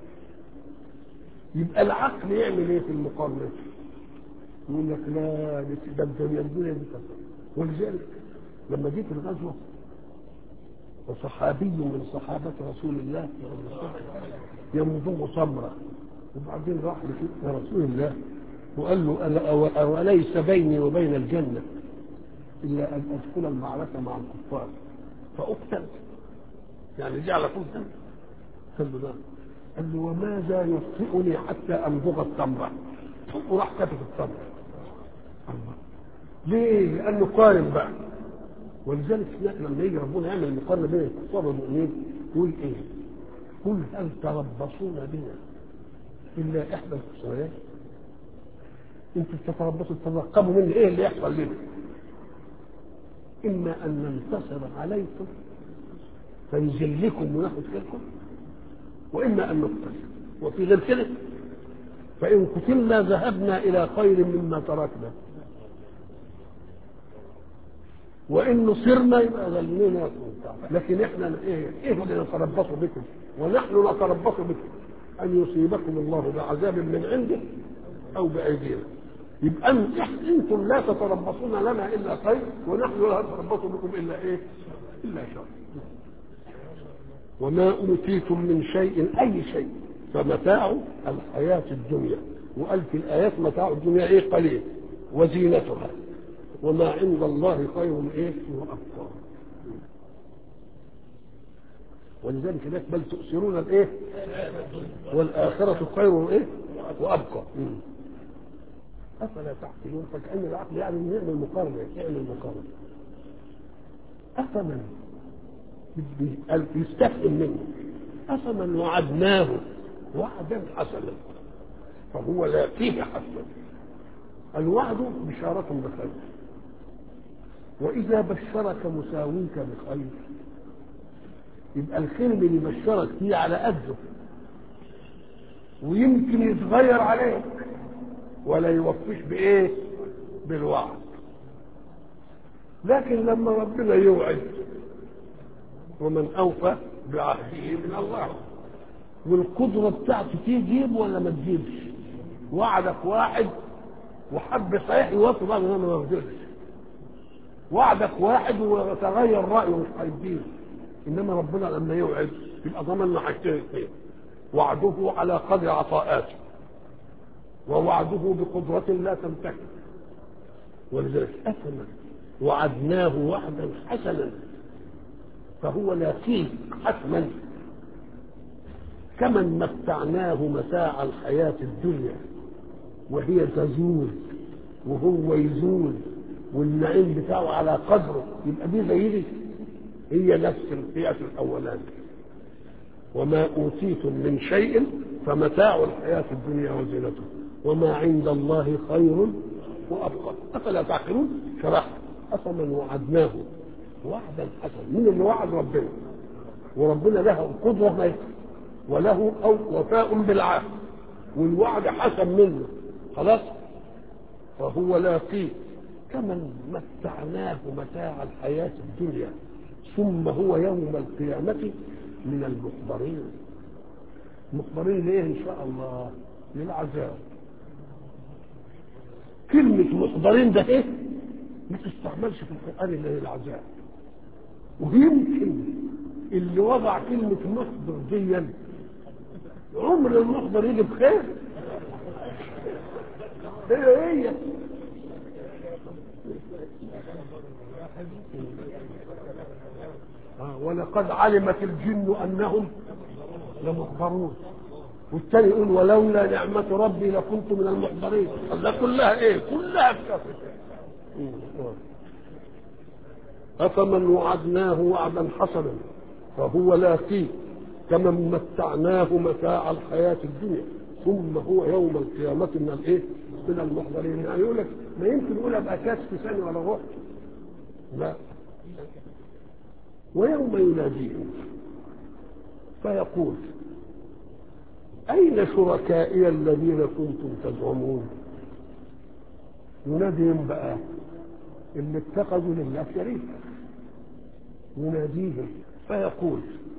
يبقى العقل يعمل ايه في المقارنة؟ يقول لك لا ده الدنيا الدنيا دي ولذلك لما جيت الغزوه وصحابي من صحابة رسول الله يمضغ صمرة وبعدين راح لرسول الله وقال له ألا أوليس بيني وبين الجنة إلا أن أدخل المعركة مع الكفار فأقتل يعني دي على طول قال له نعم قال له وماذا يخطئني حتى أمضغ التمرة وراح كتب التمرة الله ليه؟ لأنه قارن بقى ولذلك لما يجي ربنا يعمل مقارنه بين الكفار والمؤمنين يقول ايه؟ قل هل تربصون بنا الا احدى الحسنيات؟ انتوا بتتربصوا تترقبوا مني ايه اللي يحصل لنا؟ اما ان ننتصر عليكم فنذلكم وناخذ فيكم واما ان نقتل وفي غير كده فان قتلنا ذهبنا الى خير مما تركنا وان نصرنا يبقى ذلنا لكن احنا ايه ايه اللي نتربص بكم ونحن نتربص بكم ان يصيبكم الله بعذاب من عنده او بايدينا يبقى انتم لا تتربصون لنا الا خير ونحن لا نتربص بكم الا ايه؟ الا شر. وما اوتيتم من شيء اي شيء فمتاع الحياه الدنيا وقال في الايات متاع الدنيا ايه قليل وزينتها وما عند الله خير ايه وابقى ولذلك هناك بل تؤثرون الايه والاخره خير ايه وابقى افلا تعقلون فكان العقل يعني يعمل مقارنه يعمل مقارنه افمن يستفهم منه افمن وعدناه وعدا حسنا فهو لاقيه حسنا الوعد بشارة بخير وإذا بشرك مساويك بخير يبقى الخير اللي بشرك فيه على قده ويمكن يتغير عليك ولا يوفيش بايه بالوعد لكن لما ربنا يوعد ومن اوفى بعهده من الله والقدره بتاعته تجيب ولا ما تجيبش وعدك واحد وحب صحيح يوفي بعض ما ما قدرش وعدك واحد وتغير رايه مش هيديه انما ربنا لما يوعد يبقى ضمن حاجتين اثنين وعده على قدر عطاءاته ووعده بقدرة لا تنتهي ولذلك أثما وعدناه وعدا حسنا فهو لاقيه حتما كمن متعناه متاع الحياة الدنيا وهي تزول وهو يزول والنعيم بتاعه على قدره يبقى دي زي دي هي نفس الفئة الأولانية وما أوتيتم من شيء فمتاع الحياة الدنيا وزينته وما عند الله خير وأبقى أفلا تعقلون شرح أفمن وعدناه وعدا حسنا من اللي وعد ربنا وربنا له القدرة وله أو وفاء بالعهد والوعد حسن منه خلاص فهو لاقيه كمن متعناه متاع الحياة الدنيا ثم هو يوم القيامة من المحضرين محضرين ليه إن شاء الله للعذاب كلمة محضرين ده إيه ما تستعملش في القرآن إلا للعذاب ويمكن اللي وضع كلمة محضر دي عمر المحضر يجي بخير هي هي آه ولقد علمت الجن انهم لمحضرون والثاني يقول ولولا نعمة ربي لكنت من المحضرين ده كلها ايه كلها كفر أفمن وعدناه وعدا حسنا فهو لاقيه كمن متعناه متاع الحياة الدنيا ثم هو يوم القيامة من الايه؟ من المحضرين يعني يقول لك ما يمكن يقول ابقى كاس في ثانية ولا روح لا ويوم يناديهم فيقول أين شركائي الذين كنتم تزعمون يناديهم بقى اللي اتخذوا لله شريكا يناديهم فيقول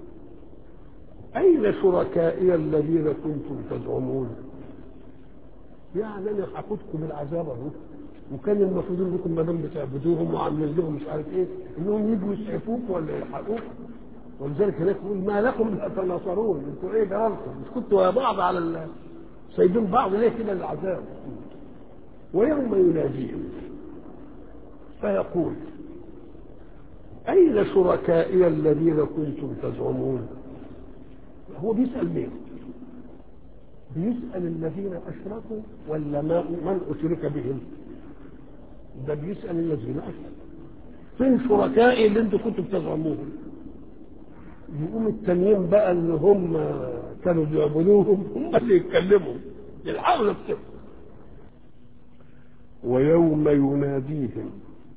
أين شركائي الذين كنتم تزعمون يعني أنا حكوتكم العذاب أهو وكان المفروض انكم ما دام بتعبدوهم وعاملين لهم مش عارف ايه انهم يجوا يسعفوك ولا يلحقوك ولذلك هناك يقول ما لكم لا تناصرون انتوا ايه جرالكم مش كنتوا يا بعض على ال... سايبين بعض ليه كده العذاب ويوم يناديهم فيقول أين شركائي الذين كنتم تزعمون هو بيسأل مين بيسأل الذين أشركوا ولا ما من أشرك بهم ده بيسأل الذين أشركوا فين شركائي اللي انتم كنتم تزعموهم يقوم التانيين بقى اللي هم كانوا بيعبدوهم هم اللي يتكلموا يلحقوا نفسهم ويوم يناديهم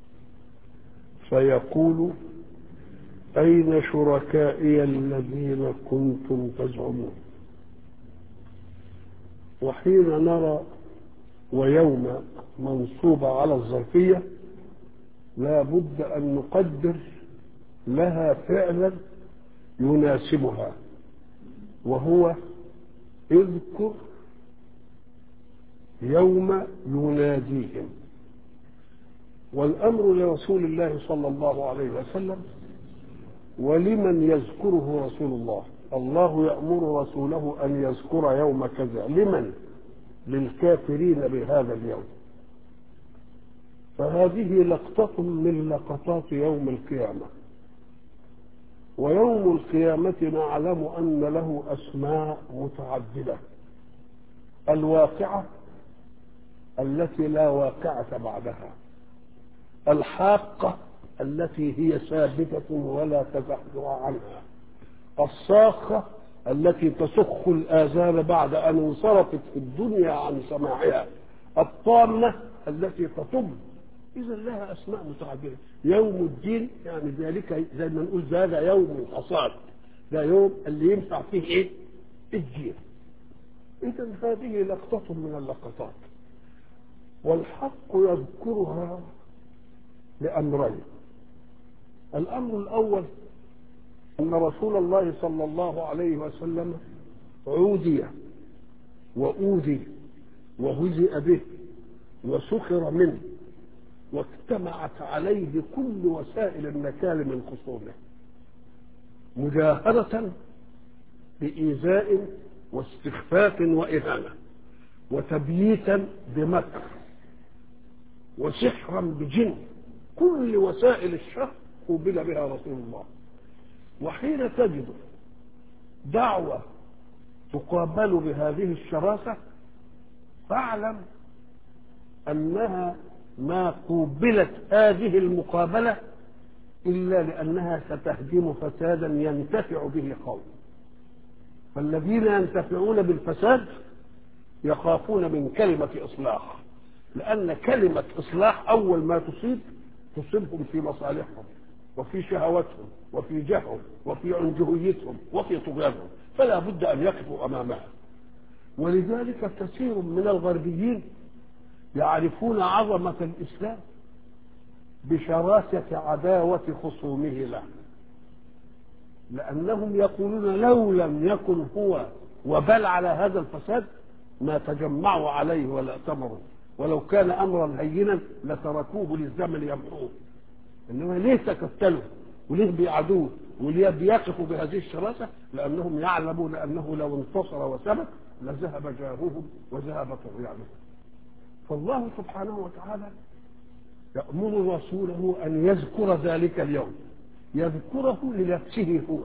فيقول أين شركائي الذين كنتم تزعمون وحين نرى ويوم منصوبة على الظرفية لا بد أن نقدر لها فعلا يناسبها وهو اذكر يوم يناديهم والامر لرسول الله صلى الله عليه وسلم ولمن يذكره رسول الله الله يامر رسوله ان يذكر يوم كذا لمن للكافرين بهذا اليوم فهذه لقطه من لقطات يوم القيامه ويوم القيامه نعلم ان له اسماء متعدده الواقعه التي لا واقعه بعدها الحاقة التي هي ثابتة ولا تزحزح عنها الصاخة التي تسخ الآذان بعد أن انصرفت في الدنيا عن سماعها الطامة التي تطم إذا لها أسماء متعددة يوم الدين يعني ذلك زي ما نقول هذا يوم الحصاد ده يوم اللي ينفع فيه إيه؟ الدين إذا هذه لقطة من اللقطات والحق يذكرها لأمرين الأمر الأول أن رسول الله صلى الله عليه وسلم عودي وأوذي وهزئ به وسخر منه واجتمعت عليه كل وسائل النكال من خصومه مجاهرة بإيذاء واستخفاف وإهانة وتبييتا بمكر وسحرا بجن كل وسائل الشر قوبل بها رسول الله وحين تجد دعوة تقابل بهذه الشراسة فاعلم أنها ما قوبلت هذه المقابلة إلا لأنها ستهدم فسادا ينتفع به قوم فالذين ينتفعون بالفساد يخافون من كلمة إصلاح لأن كلمة إصلاح أول ما تصيب تصيبهم في مصالحهم وفي شهواتهم وفي جههم وفي عنجهيتهم وفي طغيانهم فلا بد أن يقفوا أمامها ولذلك كثير من الغربيين يعرفون عظمة الإسلام بشراسة عداوة خصومه له لأنهم يقولون لو لم يكن هو وبل على هذا الفساد ما تجمعوا عليه ولا ائتمروا ولو كان امرا هينا لتركوه للزمن يمحوه انما ليه تكتلوا وليه بيعادوه وليه بيقفوا بهذه الشراسه لانهم يعلمون انه لو انتصر وثبت لذهب جاههم وذهب طغيانهم فالله سبحانه وتعالى يأمر رسوله أن يذكر ذلك اليوم يذكره لنفسه هو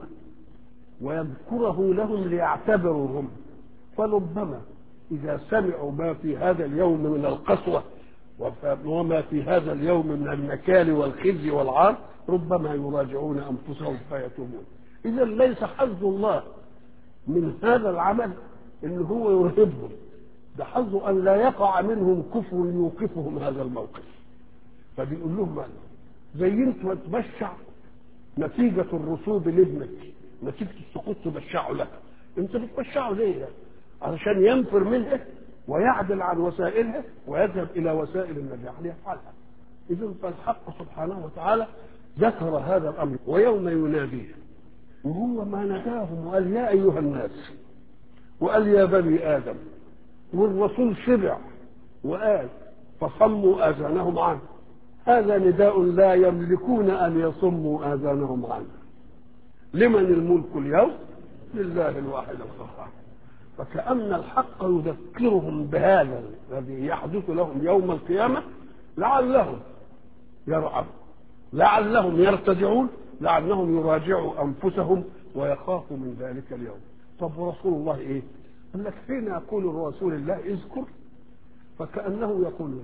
ويذكره لهم ليعتبروا هم فربما إذا سمعوا ما في هذا اليوم من القسوة وما في هذا اليوم من النكال والخزي والعار ربما يراجعون أنفسهم فيتوبون إذا ليس حظ الله من هذا العمل إن هو يرهبهم ده حظه أن لا يقع منهم كفر يوقفهم هذا الموقف فبيقول لهم ماذا زي انت ما تبشع نتيجة الرسوب لابنك نتيجة السقوط تبشعه لها انت بتبشعه ليه يعني؟ علشان ينفر منها ويعدل عن وسائلها ويذهب الى وسائل النجاح ليفعلها اذا فالحق سبحانه وتعالى ذكر هذا الامر ويوم يناديه وهو ما ناداهم وقال يا ايها الناس وقال يا بني ادم والرسول شبع وقال فصموا اذانهم عنه هذا نداء لا يملكون ان يصموا اذانهم عنه لمن الملك اليوم لله الواحد القهار فكأن الحق يذكرهم بهذا الذي يحدث لهم يوم القيامة لعلهم يرعبوا لعلهم يرتدعون لعلهم يراجعوا أنفسهم ويخافوا من ذلك اليوم طب ورسول الله إيه قال لك حين يقول الرسول الله اذكر فكأنه يقول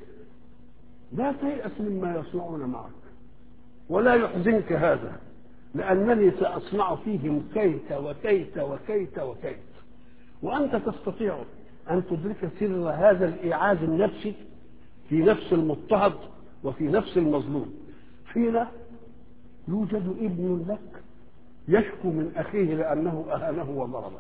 لا تيأس مما يصنعون معك ولا يحزنك هذا لأنني سأصنع فيهم كيت وكيت وكيت وكيت وأنت تستطيع أن تدرك سر هذا الإيعاز النفسي في نفس المضطهد وفي نفس المظلوم حين يوجد ابن لك يشكو من أخيه لأنه أهانه وضربه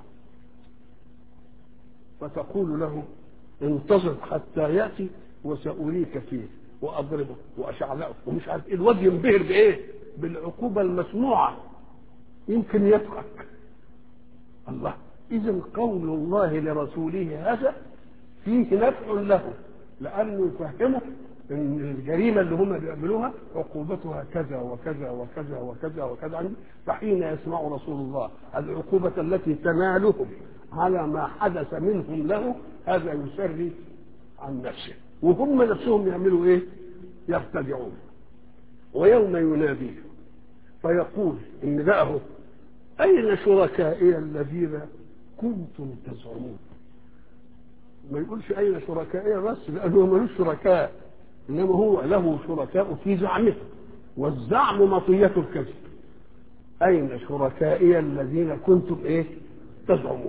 فتقول له انتظر حتى يأتي وسأريك فيه وأضربه وأشعلقه ومش عارف إيه الواد ينبهر بإيه؟ بالعقوبة المسموعة يمكن يضحك الله إذا قول الله لرسوله هذا فيه نفع له لأنه يفهمه ان الجريمه اللي هم بيعملوها عقوبتها كذا وكذا وكذا وكذا وكذا عندي فحين يسمع رسول الله العقوبه التي تنالهم على ما حدث منهم له هذا يسري عن نفسه وهم نفسهم يعملوا ايه؟ يرتدعون ويوم يناديه فيقول ان ده اهو اين شركائي الذين كنتم تزعمون ما يقولش اين شركائي بس لانه ملوش شركاء انما هو له شركاء في زعمه والزعم مطيه الكذب اين شركائي الذين كنتم ايه تزعمون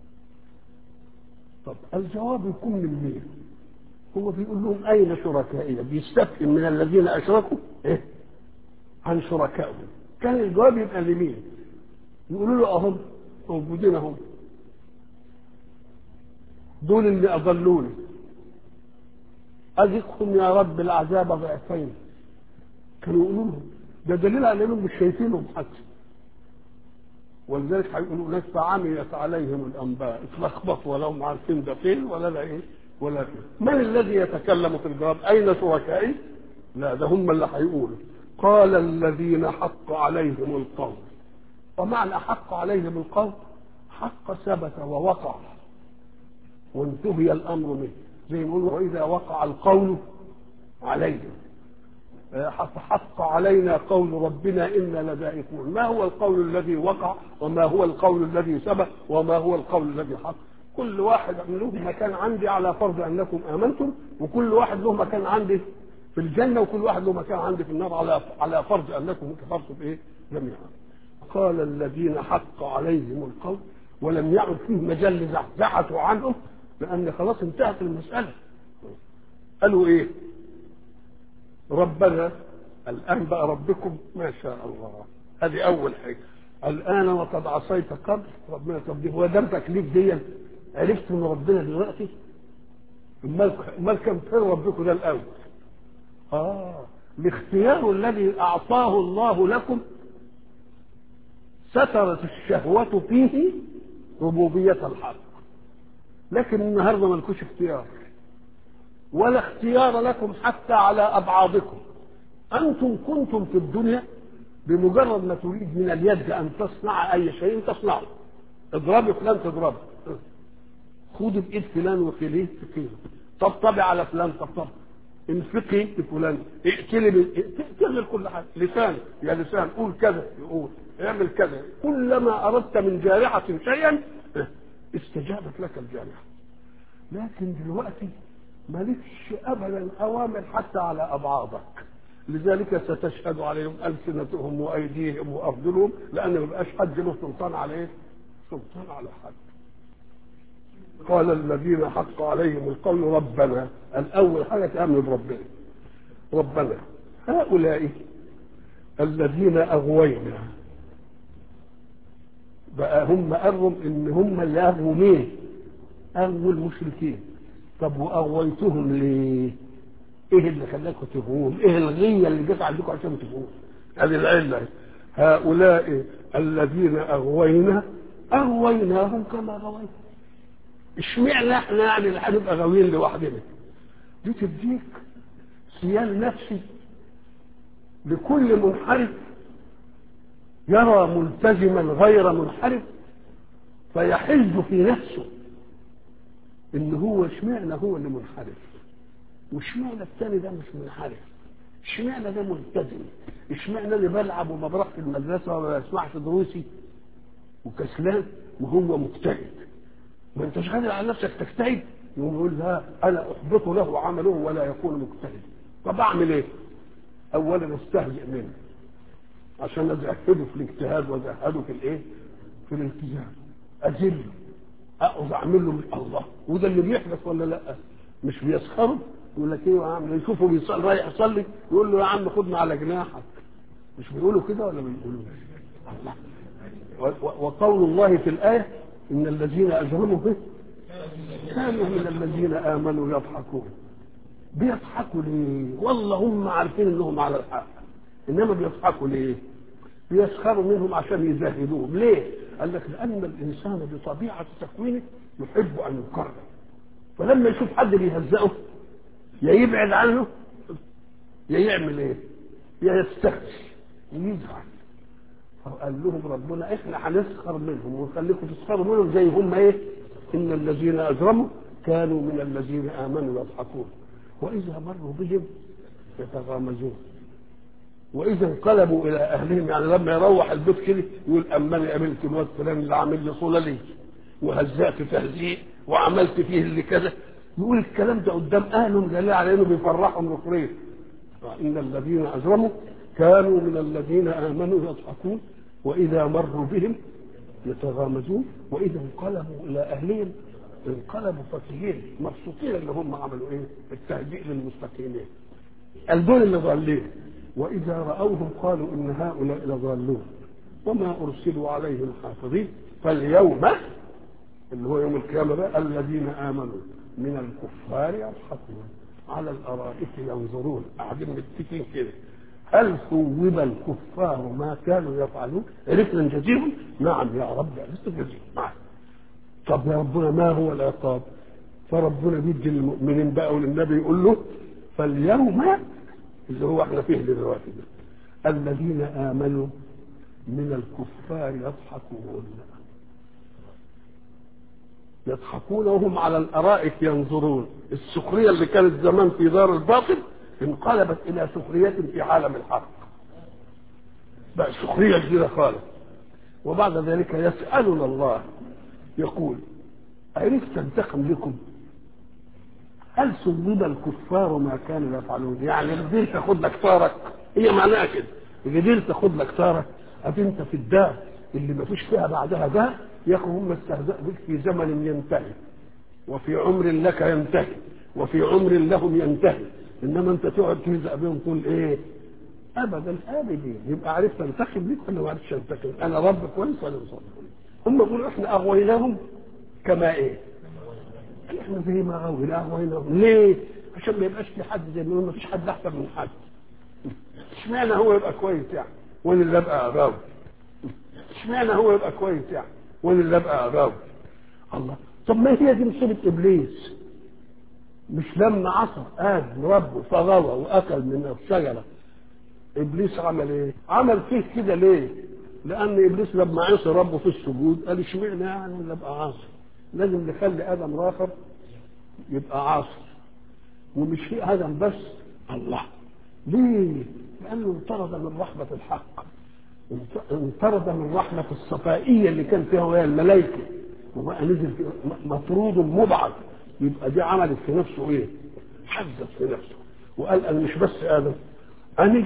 طب الجواب يكون من مين هو بيقول لهم اين شركائي بيستفهم من الذين اشركوا ايه عن شركائهم كان الجواب يبقى لمين يقولوا له اهم موجودين اهم دول اللي اضلوني أذقهم يا رب العذاب ضعفين كانوا يقولوا لهم ده دليل على انهم مش شايفينهم حتى ولذلك هيقولوا ناس فعميت عليهم الانباء اتلخبطوا ولا هم عارفين ده فين ولا ده ايه ولا فين من الذي يتكلم في الجواب اين شركائي؟ لا ده هم اللي هيقولوا قال الذين حق عليهم القول ومعنى حق عليهم القول حق ثبت ووقع وانتهي الامر منه زي ما يقولوا واذا وقع القول عليهم حق علينا قول ربنا انا لذائقون ما هو القول الذي وقع وما هو القول الذي ثبت وما هو القول الذي حق كل واحد له مكان عندي على فرض انكم امنتم وكل واحد له مكان عندي في الجنه وكل واحد له مكان عندي في النار على على فرض انكم كفرتم بايه جميعا قال الذين حق عليهم القول ولم يعد فيه مجال لزحزحه عنهم لان خلاص انتهت المساله قالوا ايه ربنا الان بقى ربكم ما شاء الله هذه اول حاجه الان وقد عصيت قبل ربنا طب هو ده تكليف دي عرفت من ربنا دلوقتي امال كان فين ربكم ده الاول اه الاختيار الذي اعطاه الله لكم سترت الشهوة فيه ربوبية الحق لكن النهارده ملكوش اختيار ولا اختيار لكم حتى على ابعاضكم انتم كنتم في الدنيا بمجرد ما تريد من اليد ان تصنع اي شيء تصنعه اضربي فلان تضربه خدي بايد فلان وكليه تكيله طبطبي على فلان طبطبي انفقي لفلان اقتلي تقتل كل حاجه لسان يا لسان قول كذا يقول اعمل كذا كلما اردت من جارحه شيئا استجابت لك الجارحه لكن دلوقتي مالكش ابدا اوامر حتى على ابعاضك لذلك ستشهد عليهم السنتهم وايديهم وارجلهم لان ما بقاش حد له سلطان على ايه؟ سلطان على حد. قال الذين حق عليهم القول ربنا الاول حاجه تامن بربنا. ربنا هؤلاء الذين اغوينا بقى هم اغوا ان هم اللي اغووا مين؟ اغووا المشركين. طب واغويتهم ليه؟ ايه اللي خلاكم تفهمون ايه الغيه اللي جت عندكم عشان تفهمون هذه العله هؤلاء الذين اغوينا اغويناهم كما غوينا اشمعنى احنا يعني اللي هنبقى غاويين لوحدنا دي تديك سيال نفسي لكل منحرف يرى ملتزما غير منحرف فيحز في نفسه ان هو اشمعنى هو اللي منحرف واشمعنى الثاني ده مش منحرف اشمعنى ده ملتزم اشمعنى اللي بلعب وما بروح في المدرسه وما بسمعش دروسي وكسلان وهو مجتهد ما انتش قادر على نفسك تجتهد يقوم يقول لا انا احبط له عمله ولا يكون مجتهد طب اعمل ايه؟ اولا استهزئ منه عشان ازهده في الاجتهاد وازهده في الايه؟ في الالتزام اذله اقعد اعمل له من الله وده اللي بيحدث ولا لا؟ مش بيسخروا يقول لك ايه يا عم يشوفه بيصلي رايح يصلي يقول له يا عم خدنا على جناحك مش بيقولوا كده ولا ما بيقولوش الله وقول الله في الايه ان الذين اجرموا به كانوا من الذين امنوا يضحكون بيضحكوا ليه؟ والله هم عارفين انهم على الحق انما بيضحكوا ليه؟ بيسخروا منهم عشان يزهدوهم ليه؟ قال لك لان الانسان بطبيعه تكوينه يحب ان يكرم فلما يشوف حد بيهزقه يا يبعد عنه يا يعمل ايه يا يستخدم يزعل فقال لهم ربنا احنا هنسخر منهم ونخليكم تسخروا منهم زي هم ايه ان الذين اجرموا كانوا من الذين امنوا يضحكون واذا مروا بهم يتغامزون واذا انقلبوا الى اهلهم يعني لما يروح البيت كده يقول اما انا قابلت الواد فلان اللي عامل لي صوله لي وهزأت تهزيء وعملت فيه اللي كذا يقول الكلام ده قدام اهله دليل على انه بيفرحهم نصرين ان الذين اجرموا كانوا من الذين امنوا يضحكون واذا مروا بهم يتغامزون واذا انقلبوا الى اهلهم انقلبوا فكهين مبسوطين اللي هم عملوا ايه؟ التهدئ للمستقيمين. الدول اللي ضالين واذا راوهم قالوا ان هؤلاء لضالون وما ارسلوا عليهم حافظين فاليوم اللي هو يوم القيامه بقى الذين امنوا من الكفار يضحكون على الارائك ينظرون قاعدين متكين كده هل ثوب الكفار ما كانوا يفعلون عرفنا نجزيهم نعم يا رب عرفت نجزيهم نعم طب يا ربنا ما هو العقاب فربنا بيدي للمؤمنين بقى وللنبي يقول له فاليوم اللي هو احنا فيه دلوقتي ده الذين امنوا من الكفار يضحكون يضحكون وهم على الارائك ينظرون السخريه اللي كانت زمان في دار الباطل انقلبت الى سخريه في عالم الحق بقى سخريه جديده خالص وبعد ذلك يسالنا الله يقول عرفت انتقم لكم هل سلب الكفار ما كانوا يفعلون يعني قدرت تاخد لك طارك هي معناها كده قدرت تاخد لك طارك أبي انت في الدار اللي ما فيش فيها بعدها ده يكون هم استهزاء بك في زمن ينتهي وفي عمر لك ينتهي وفي عمر لهم ينتهي انما انت تقعد تهزأ بهم تقول ايه ابدا ابدا يبقى عرفت انتخب ليك ولا ما عرفتش انتخب انا رب كويس ولا مش رب كويس هم بيقولوا احنا اغويناهم كما ايه احنا زي ما غوينا اغويناهم ليه عشان ما يبقاش في حد زي ما ما فيش حد احسن من حد اشمعنى هو يبقى كويس يعني وانا اللي ابقى غاوي اشمعنى هو يبقى كويس يعني وانا اللي ابقى غاوي الله طب ما هي دي مصيبه ابليس مش لما عصى ادم ربه فغوى واكل من الشجره ابليس عمل ايه؟ عمل فيه كده ليه؟ لان ابليس لما عصى ربه في السجود قال اشمعنى يعني اللي ابقى عاصي؟ لازم نخلي ادم راخر يبقى عاصي ومش في ادم بس الله ليه؟ لانه انطرد من رحمه الحق انطرد من رحمه الصفائيه اللي كان فيها وهي الملائكه وبقى نزل في مطرود مبعد يبقى دي عملت في نفسه ايه؟ حزت في نفسه وقال انا مش بس ادم انا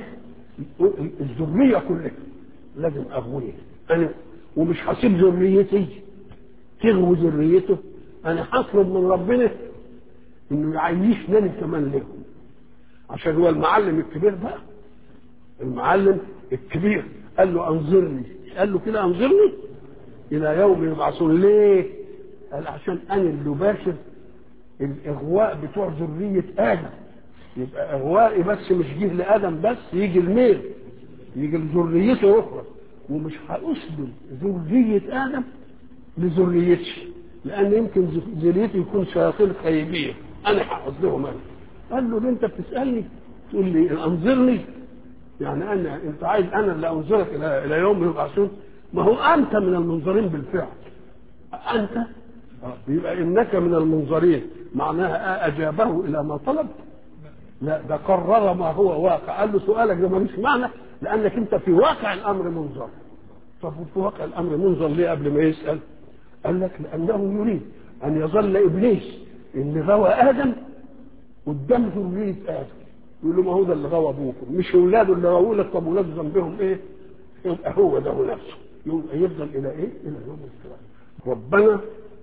الذريه كلها لازم اغويها انا ومش هسيب ذريتي تغوي ذريته انا هطلب من ربنا انه يعيشني انا كمان لهم عشان هو المعلم الكبير بقى المعلم الكبير قال له انظرني قال له كده انظرني الى يوم يبعثون ليه؟ قال عشان انا اللي باشر الاغواء بتوع ذريه ادم يبقى اغوائي بس مش جه لادم بس يجي الميل يجي لذريته اخرى ومش هاسلم ذريه ادم لذريتي لان يمكن ذريتي يكون شياطين خيبيه انا هقصدهم انا قال له انت بتسالني تقول لي انظرني يعني انا انت عايز انا اللي انظرك الى الى يوم يبعثون ما هو انت من المنظرين بالفعل انت يبقى انك من المنظرين معناها اجابه الى ما طلب لا ده قرر ما هو واقع قال له سؤالك ده ملوش معنى لانك انت في واقع الامر منظر طب في واقع الامر منظر ليه قبل ما يسال قال لك لانه يريد ان يظل ابليس اللي غوى ادم قدام ذريه ادم يقول له ما هو ده اللي غوى ابوكم مش اولاده اللي غووا لك طب ولاد ذنبهم ايه؟ يبقى هو ده هو نفسه يبقى يفضل الى ايه؟ الى يوم القيامه ربنا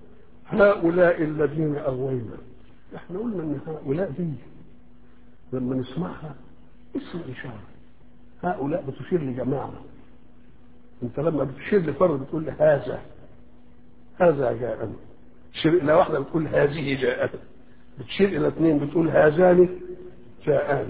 هؤلاء الذين اغوينا احنا قلنا ان هؤلاء دي لما نسمعها اسم اشاره هؤلاء بتشير لجماعه انت لما بتشير لفرد بتقول له هذا هذا جاءنا تشير الى واحده بتقول هذه جاءت بتشير الى اثنين بتقول هذان جاءان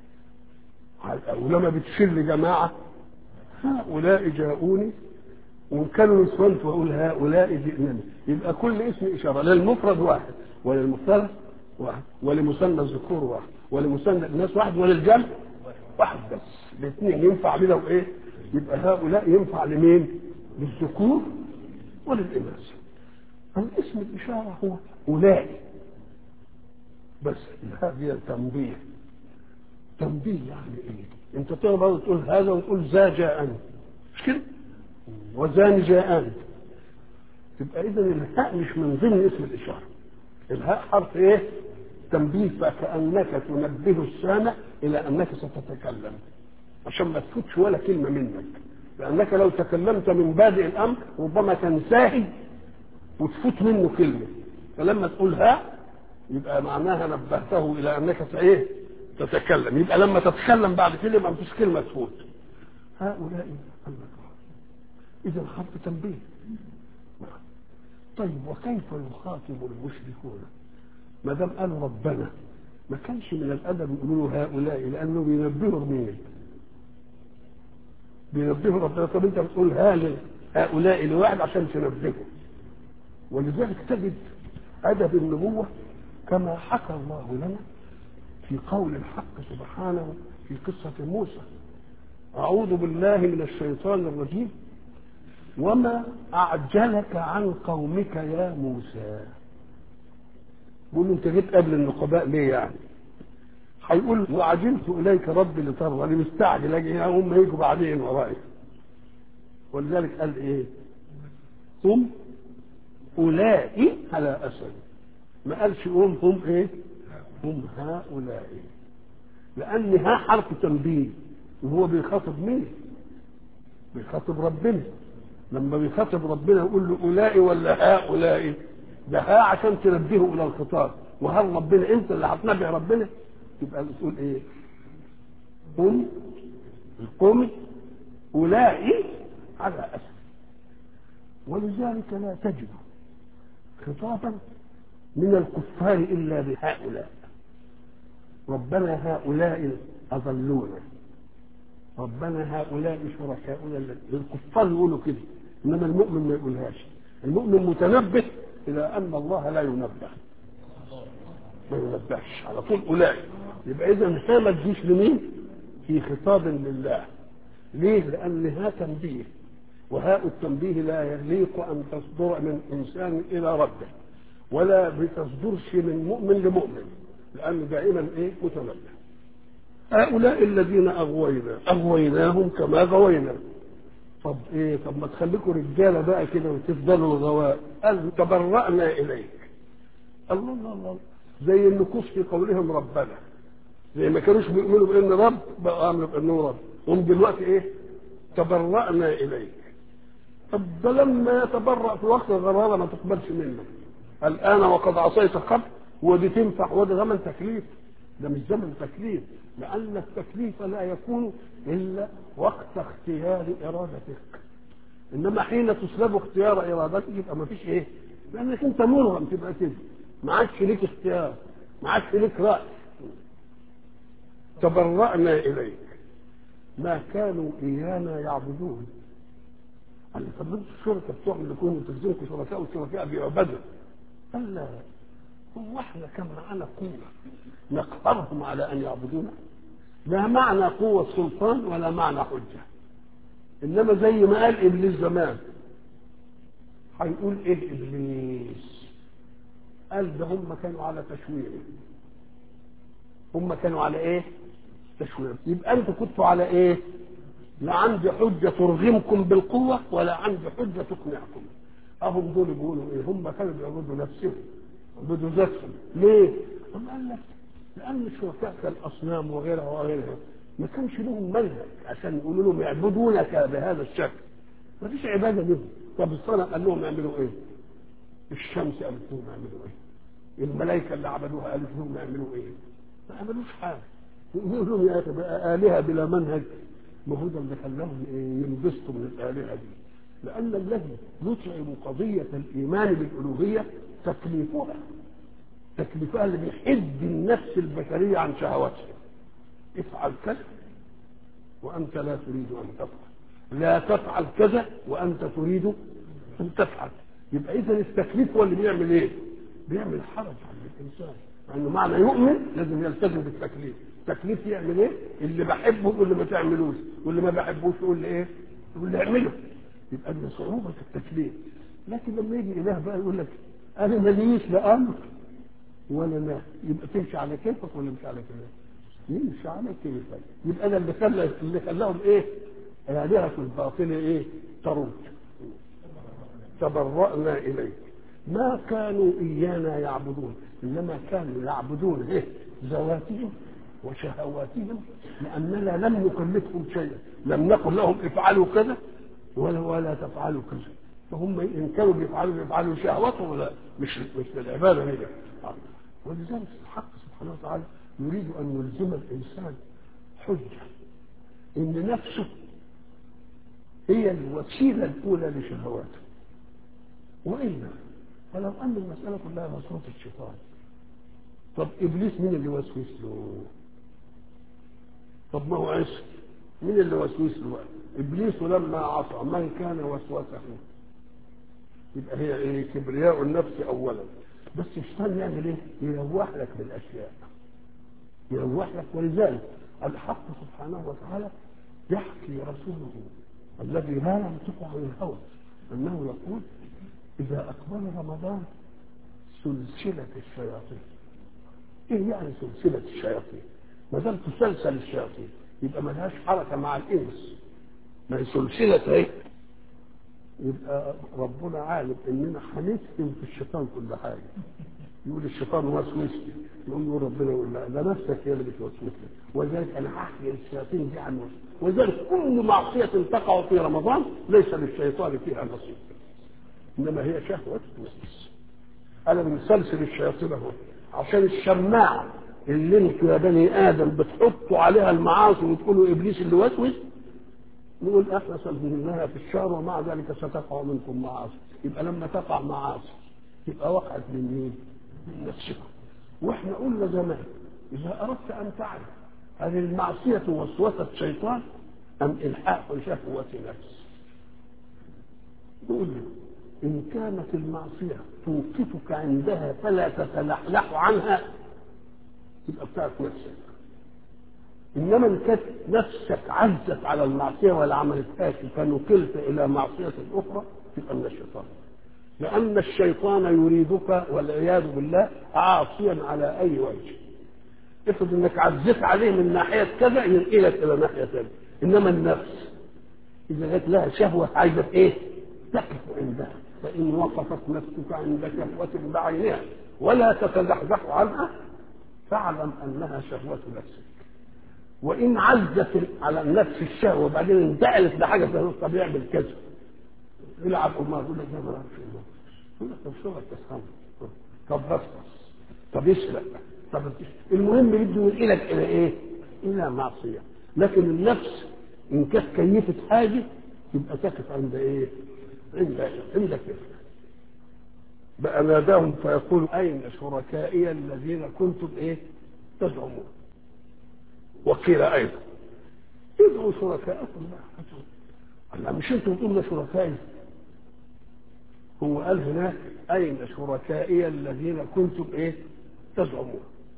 ولما بتشير لجماعه هؤلاء جاءوني وان كانوا نسوان فاقول هؤلاء جئنني يبقى كل اسم اشاره للمفرد واحد وللمثلث واحد ولمثنى الذكور واحد ولمثنى الناس واحد وللجمع واحد بس الاثنين ينفع لنا وايه يبقى هؤلاء ينفع لمين للذكور وللاناث الاسم الاشاره هو اولئك بس هذه تنبيه تنبيه يعني ايه انت تقدر تقول هذا وتقول ذا جاءني مش كده وزان جاءني تبقى اذا الهاء مش من ضمن اسم الاشاره الهاء حرف ايه تنبيه فكانك تنبه السامع الى انك ستتكلم عشان ما تفوتش ولا كلمه منك لانك لو تكلمت من بادئ الامر ربما تنساهي وتفوت منه كلمه فلما تقول ها يبقى معناها نبهته الى انك ايه تتكلم يبقى لما تتكلم بعد كده ما فيش كلمه تفوت هؤلاء اذا حرف تنبيه طيب وكيف يخاطب المشركون ما دام قالوا ربنا ما كانش من الادب يقولوا هؤلاء لانه بينبهوا مين بينبهوا ربنا طب انت بتقول ها هؤلاء لواحد عشان تنبهه ولذلك تجد ادب النبوه كما حكى الله لنا في قول الحق سبحانه في قصة موسى أعوذ بالله من الشيطان الرجيم وما أعجلك عن قومك يا موسى بيقول له أنت جيت قبل النقباء ليه يعني هيقول وعجلت إليك ربي لترضى أنا مستعجل أجي هم يجوا بعدين ورايا ولذلك قال إيه هم أولئك على أسد ما قالش هم هم إيه هم هؤلاء لأن ها حرف تنبيه وهو بيخاطب مين؟ بيخاطب ربنا لما بيخاطب ربنا يقول له أولئك ولا هؤلاء ده ها عشان تنبهه إلى الخطاب وهل ربنا أنت اللي هتنبه ربنا؟ يبقى بتقول إيه؟ هم القوم أولئك على أسف ولذلك لا تجد خطابا من الكفار إلا بهؤلاء ربنا هؤلاء أضلونا ربنا هؤلاء شركاؤنا الكفار يقولوا كده إنما المؤمن ما يقولهاش المؤمن متنبه إلى أن الله لا ينبه ما ينبهش على طول أولئك يبقى إذا ها ما تجيش لمين؟ في خطاب لله ليه؟ لأن ها تنبيه وهاء التنبيه لا يليق أن تصدر من إنسان إلى ربه ولا بتصدرش من مؤمن لمؤمن لأنه دائما إيه متنبه هؤلاء الذين أغوينا أغويناهم كما غوينا طب إيه طب ما تخليكم رجالة بقى كده وتفضلوا غواء قال تبرأنا إليك الله الله الله زي النكوس في قولهم ربنا زي ما كانوش بيؤمنوا بأن رب بقى آمنوا بأنه رب هم دلوقتي إيه تبرأنا إليك طب ده لما يتبرأ في وقت الغرابة ما تقبلش منه الآن وقد عصيت قبل ودي تنفع وده زمن تكليف ده مش زمن تكليف لأن التكليف لا يكون إلا وقت اختيار إرادتك إنما حين تسلب اختيار إرادتك يبقى ما فيش إيه لأنك أنت مرغم تبقى كده ما عادش ليك اختيار ما عادش ليك رأي تبرأنا إليك ما كانوا إيانا يعبدون قال طب انتوا الشركاء بتوعهم اللي يكونوا تلزمكم شركاء والشركاء بيعبدوا قال لا هو احنا كان معانا قوة نقهرهم على أن يعبدونا لا معنى قوة سلطان ولا معنى حجة إنما زي ما قال إبليس زمان هيقول إيه إبليس قال ده هم كانوا على تشويه هم كانوا على إيه تشويه يبقى أنتوا كنتوا على إيه لا عندي حجة ترغمكم بالقوة ولا عندي حجة تقنعكم أهم دول بيقولوا إيه هم كانوا بيعبدوا نفسهم يعبدوا ذاتهم ليه؟ هم قال لك لأن الشركاء كالأصنام وغيرها وغيرها ما كانش لهم منهج عشان يقولوا لهم يعبدونك بهذا الشكل ما فيش عبادة لهم طب الصنم قال لهم يعملوا إيه؟ الشمس قالت لهم يعملوا إيه؟ الملائكة اللي عبدوها قالت لهم يعملوا إيه؟ ما عملوش حاجة يقولوا لهم يا أخي بقى آلهة بلا منهج المفروض اللي خلاهم ينبسطوا من الآلهة دي لأن الذي يطعم قضية الإيمان بالألوهية تكليفها تكليفها اللي بيحد النفس البشرية عن شهواتها افعل كذا وأنت لا تريد أن تفعل لا تفعل كذا وانت تريد ان تفعل يبقى اذا التكليف هو اللي بيعمل ايه؟ بيعمل حرج عند الانسان لانه معنى يؤمن لازم يلتزم بالتكليف التكليف يعمل ايه؟ اللي بحبه يقول لي ما تعملوش واللي ما بحبوش يقول لي ايه؟ يقول لي اعمله يبقى دي صعوبه التكليف لكن لما يجي اله بقى يقول لك انا ماليش لا امر ولا نهي يبقى تمشي على كيفك ولا مش على كيفك؟ يمشي على كيفك يبقى ده اللي خلى اللي خلاهم ايه؟ آلهة الباطل ايه؟ تروج تبرأنا إليك ما كانوا إيانا يعبدون إنما كانوا يعبدون إيه؟ ذواتهم وشهواتهم لأننا لم نكلفهم شيئا لم نقل لهم افعلوا كذا ولا ولا تفعلوا كذا فهم إن كانوا بيفعلوا بيفعلوا شهواتهم ولا مش مش بالعبادة هي ولذلك الحق سبحانه وتعالى يريد أن يلزم الإنسان حجة إن نفسه هي الوسيلة الأولى لشهواته وإلا فلو أن المسألة كلها وسوسة الشيطان طب إبليس مين اللي وسوس له؟ طب ما هو عيسى مين اللي وسوس له؟ إبليس لما عصى من كان وسوسه؟ يبقى هي إيه؟ كبرياء النفس أولا بس الشيطان يعمل إيه؟ يلوح لك بالأشياء يلوح لك ولذلك الحق سبحانه وتعالى يحكي رسوله الذي لا ينطق عن الهوى انه يقول اذا اقبل رمضان سلسله الشياطين ايه يعني سلسله الشياطين ما دام تسلسل الشياطين يبقى ما لهاش حركه مع الانس ما هي سلسله ايه يبقى ربنا عالم اننا هنسلم في الشيطان كل حاجه يقول الشيطان وسوس لي يقول له ربنا يقول لا ده نفسك هي اللي بتوسوس لك ولذلك انا هحكي الشياطين دي عن ولذلك كل معصيه تقع في رمضان ليس للشيطان فيها نصيب انما هي شهوه توسوس انا بنسلسل الشياطين اهو عشان الشماعه اللي انتوا يا بني ادم بتحطوا عليها المعاصي وتقولوا ابليس اللي وسوس نقول احنا سلسلناها في الشهر ومع ذلك ستقع منكم معاصي يبقى لما تقع معاصي يبقى وقعت من مين؟ من نفسكم واحنا قلنا زمان اذا اردت ان تعرف هل المعصيه وسوسه شيطان ام الحاق شهوه نفس نقول له ان كانت المعصيه توقفك عندها فلا تتلحلح عنها تبقى بتاعت نفسك انما ان كانت نفسك عزت على المعصيه ولا عملتهاش فنقلت الى معصيه اخرى تبقى من الشيطان لأن الشيطان يريدك والعياذ بالله عاصيا على أي وجه افرض انك عزيت عليه من ناحية كذا ينقلك إلى ناحية ثانية إنما النفس إذا جت لها شهوة عايزة إيه؟ تقف عندها فإن وقفت نفسك عند شهوة بعينها ولا تتزحزح عنها فاعلم أنها شهوة نفسك وإن عزت على النفس الشهوة وبعدين انتقلت لحاجة ثانية طب يعمل كذا يلعب قمار يقول لك يا ما اعرفش يقول لك طب شغل تسخن طب بصبص طب يسرق طب المهم بده ينقلك الى ايه؟ الى معصيه لكن النفس ان كانت كيفت حاجه يبقى تقف عند ايه؟ عند عند كيف بقى ناداهم فيقول اين شركائي الذين كنتم ايه؟ تزعمون وقيل ايضا ادعوا شركاءكم لا مش انتم تقولوا شركائي هو قال هناك أين شركائي الذين كنتم إيه تزعمون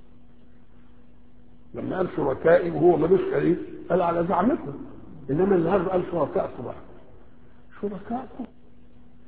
لما قال شركائي وهو ملوش شريك قال على زعمكم إنما النهارده قال شركائكم بقى شركائكم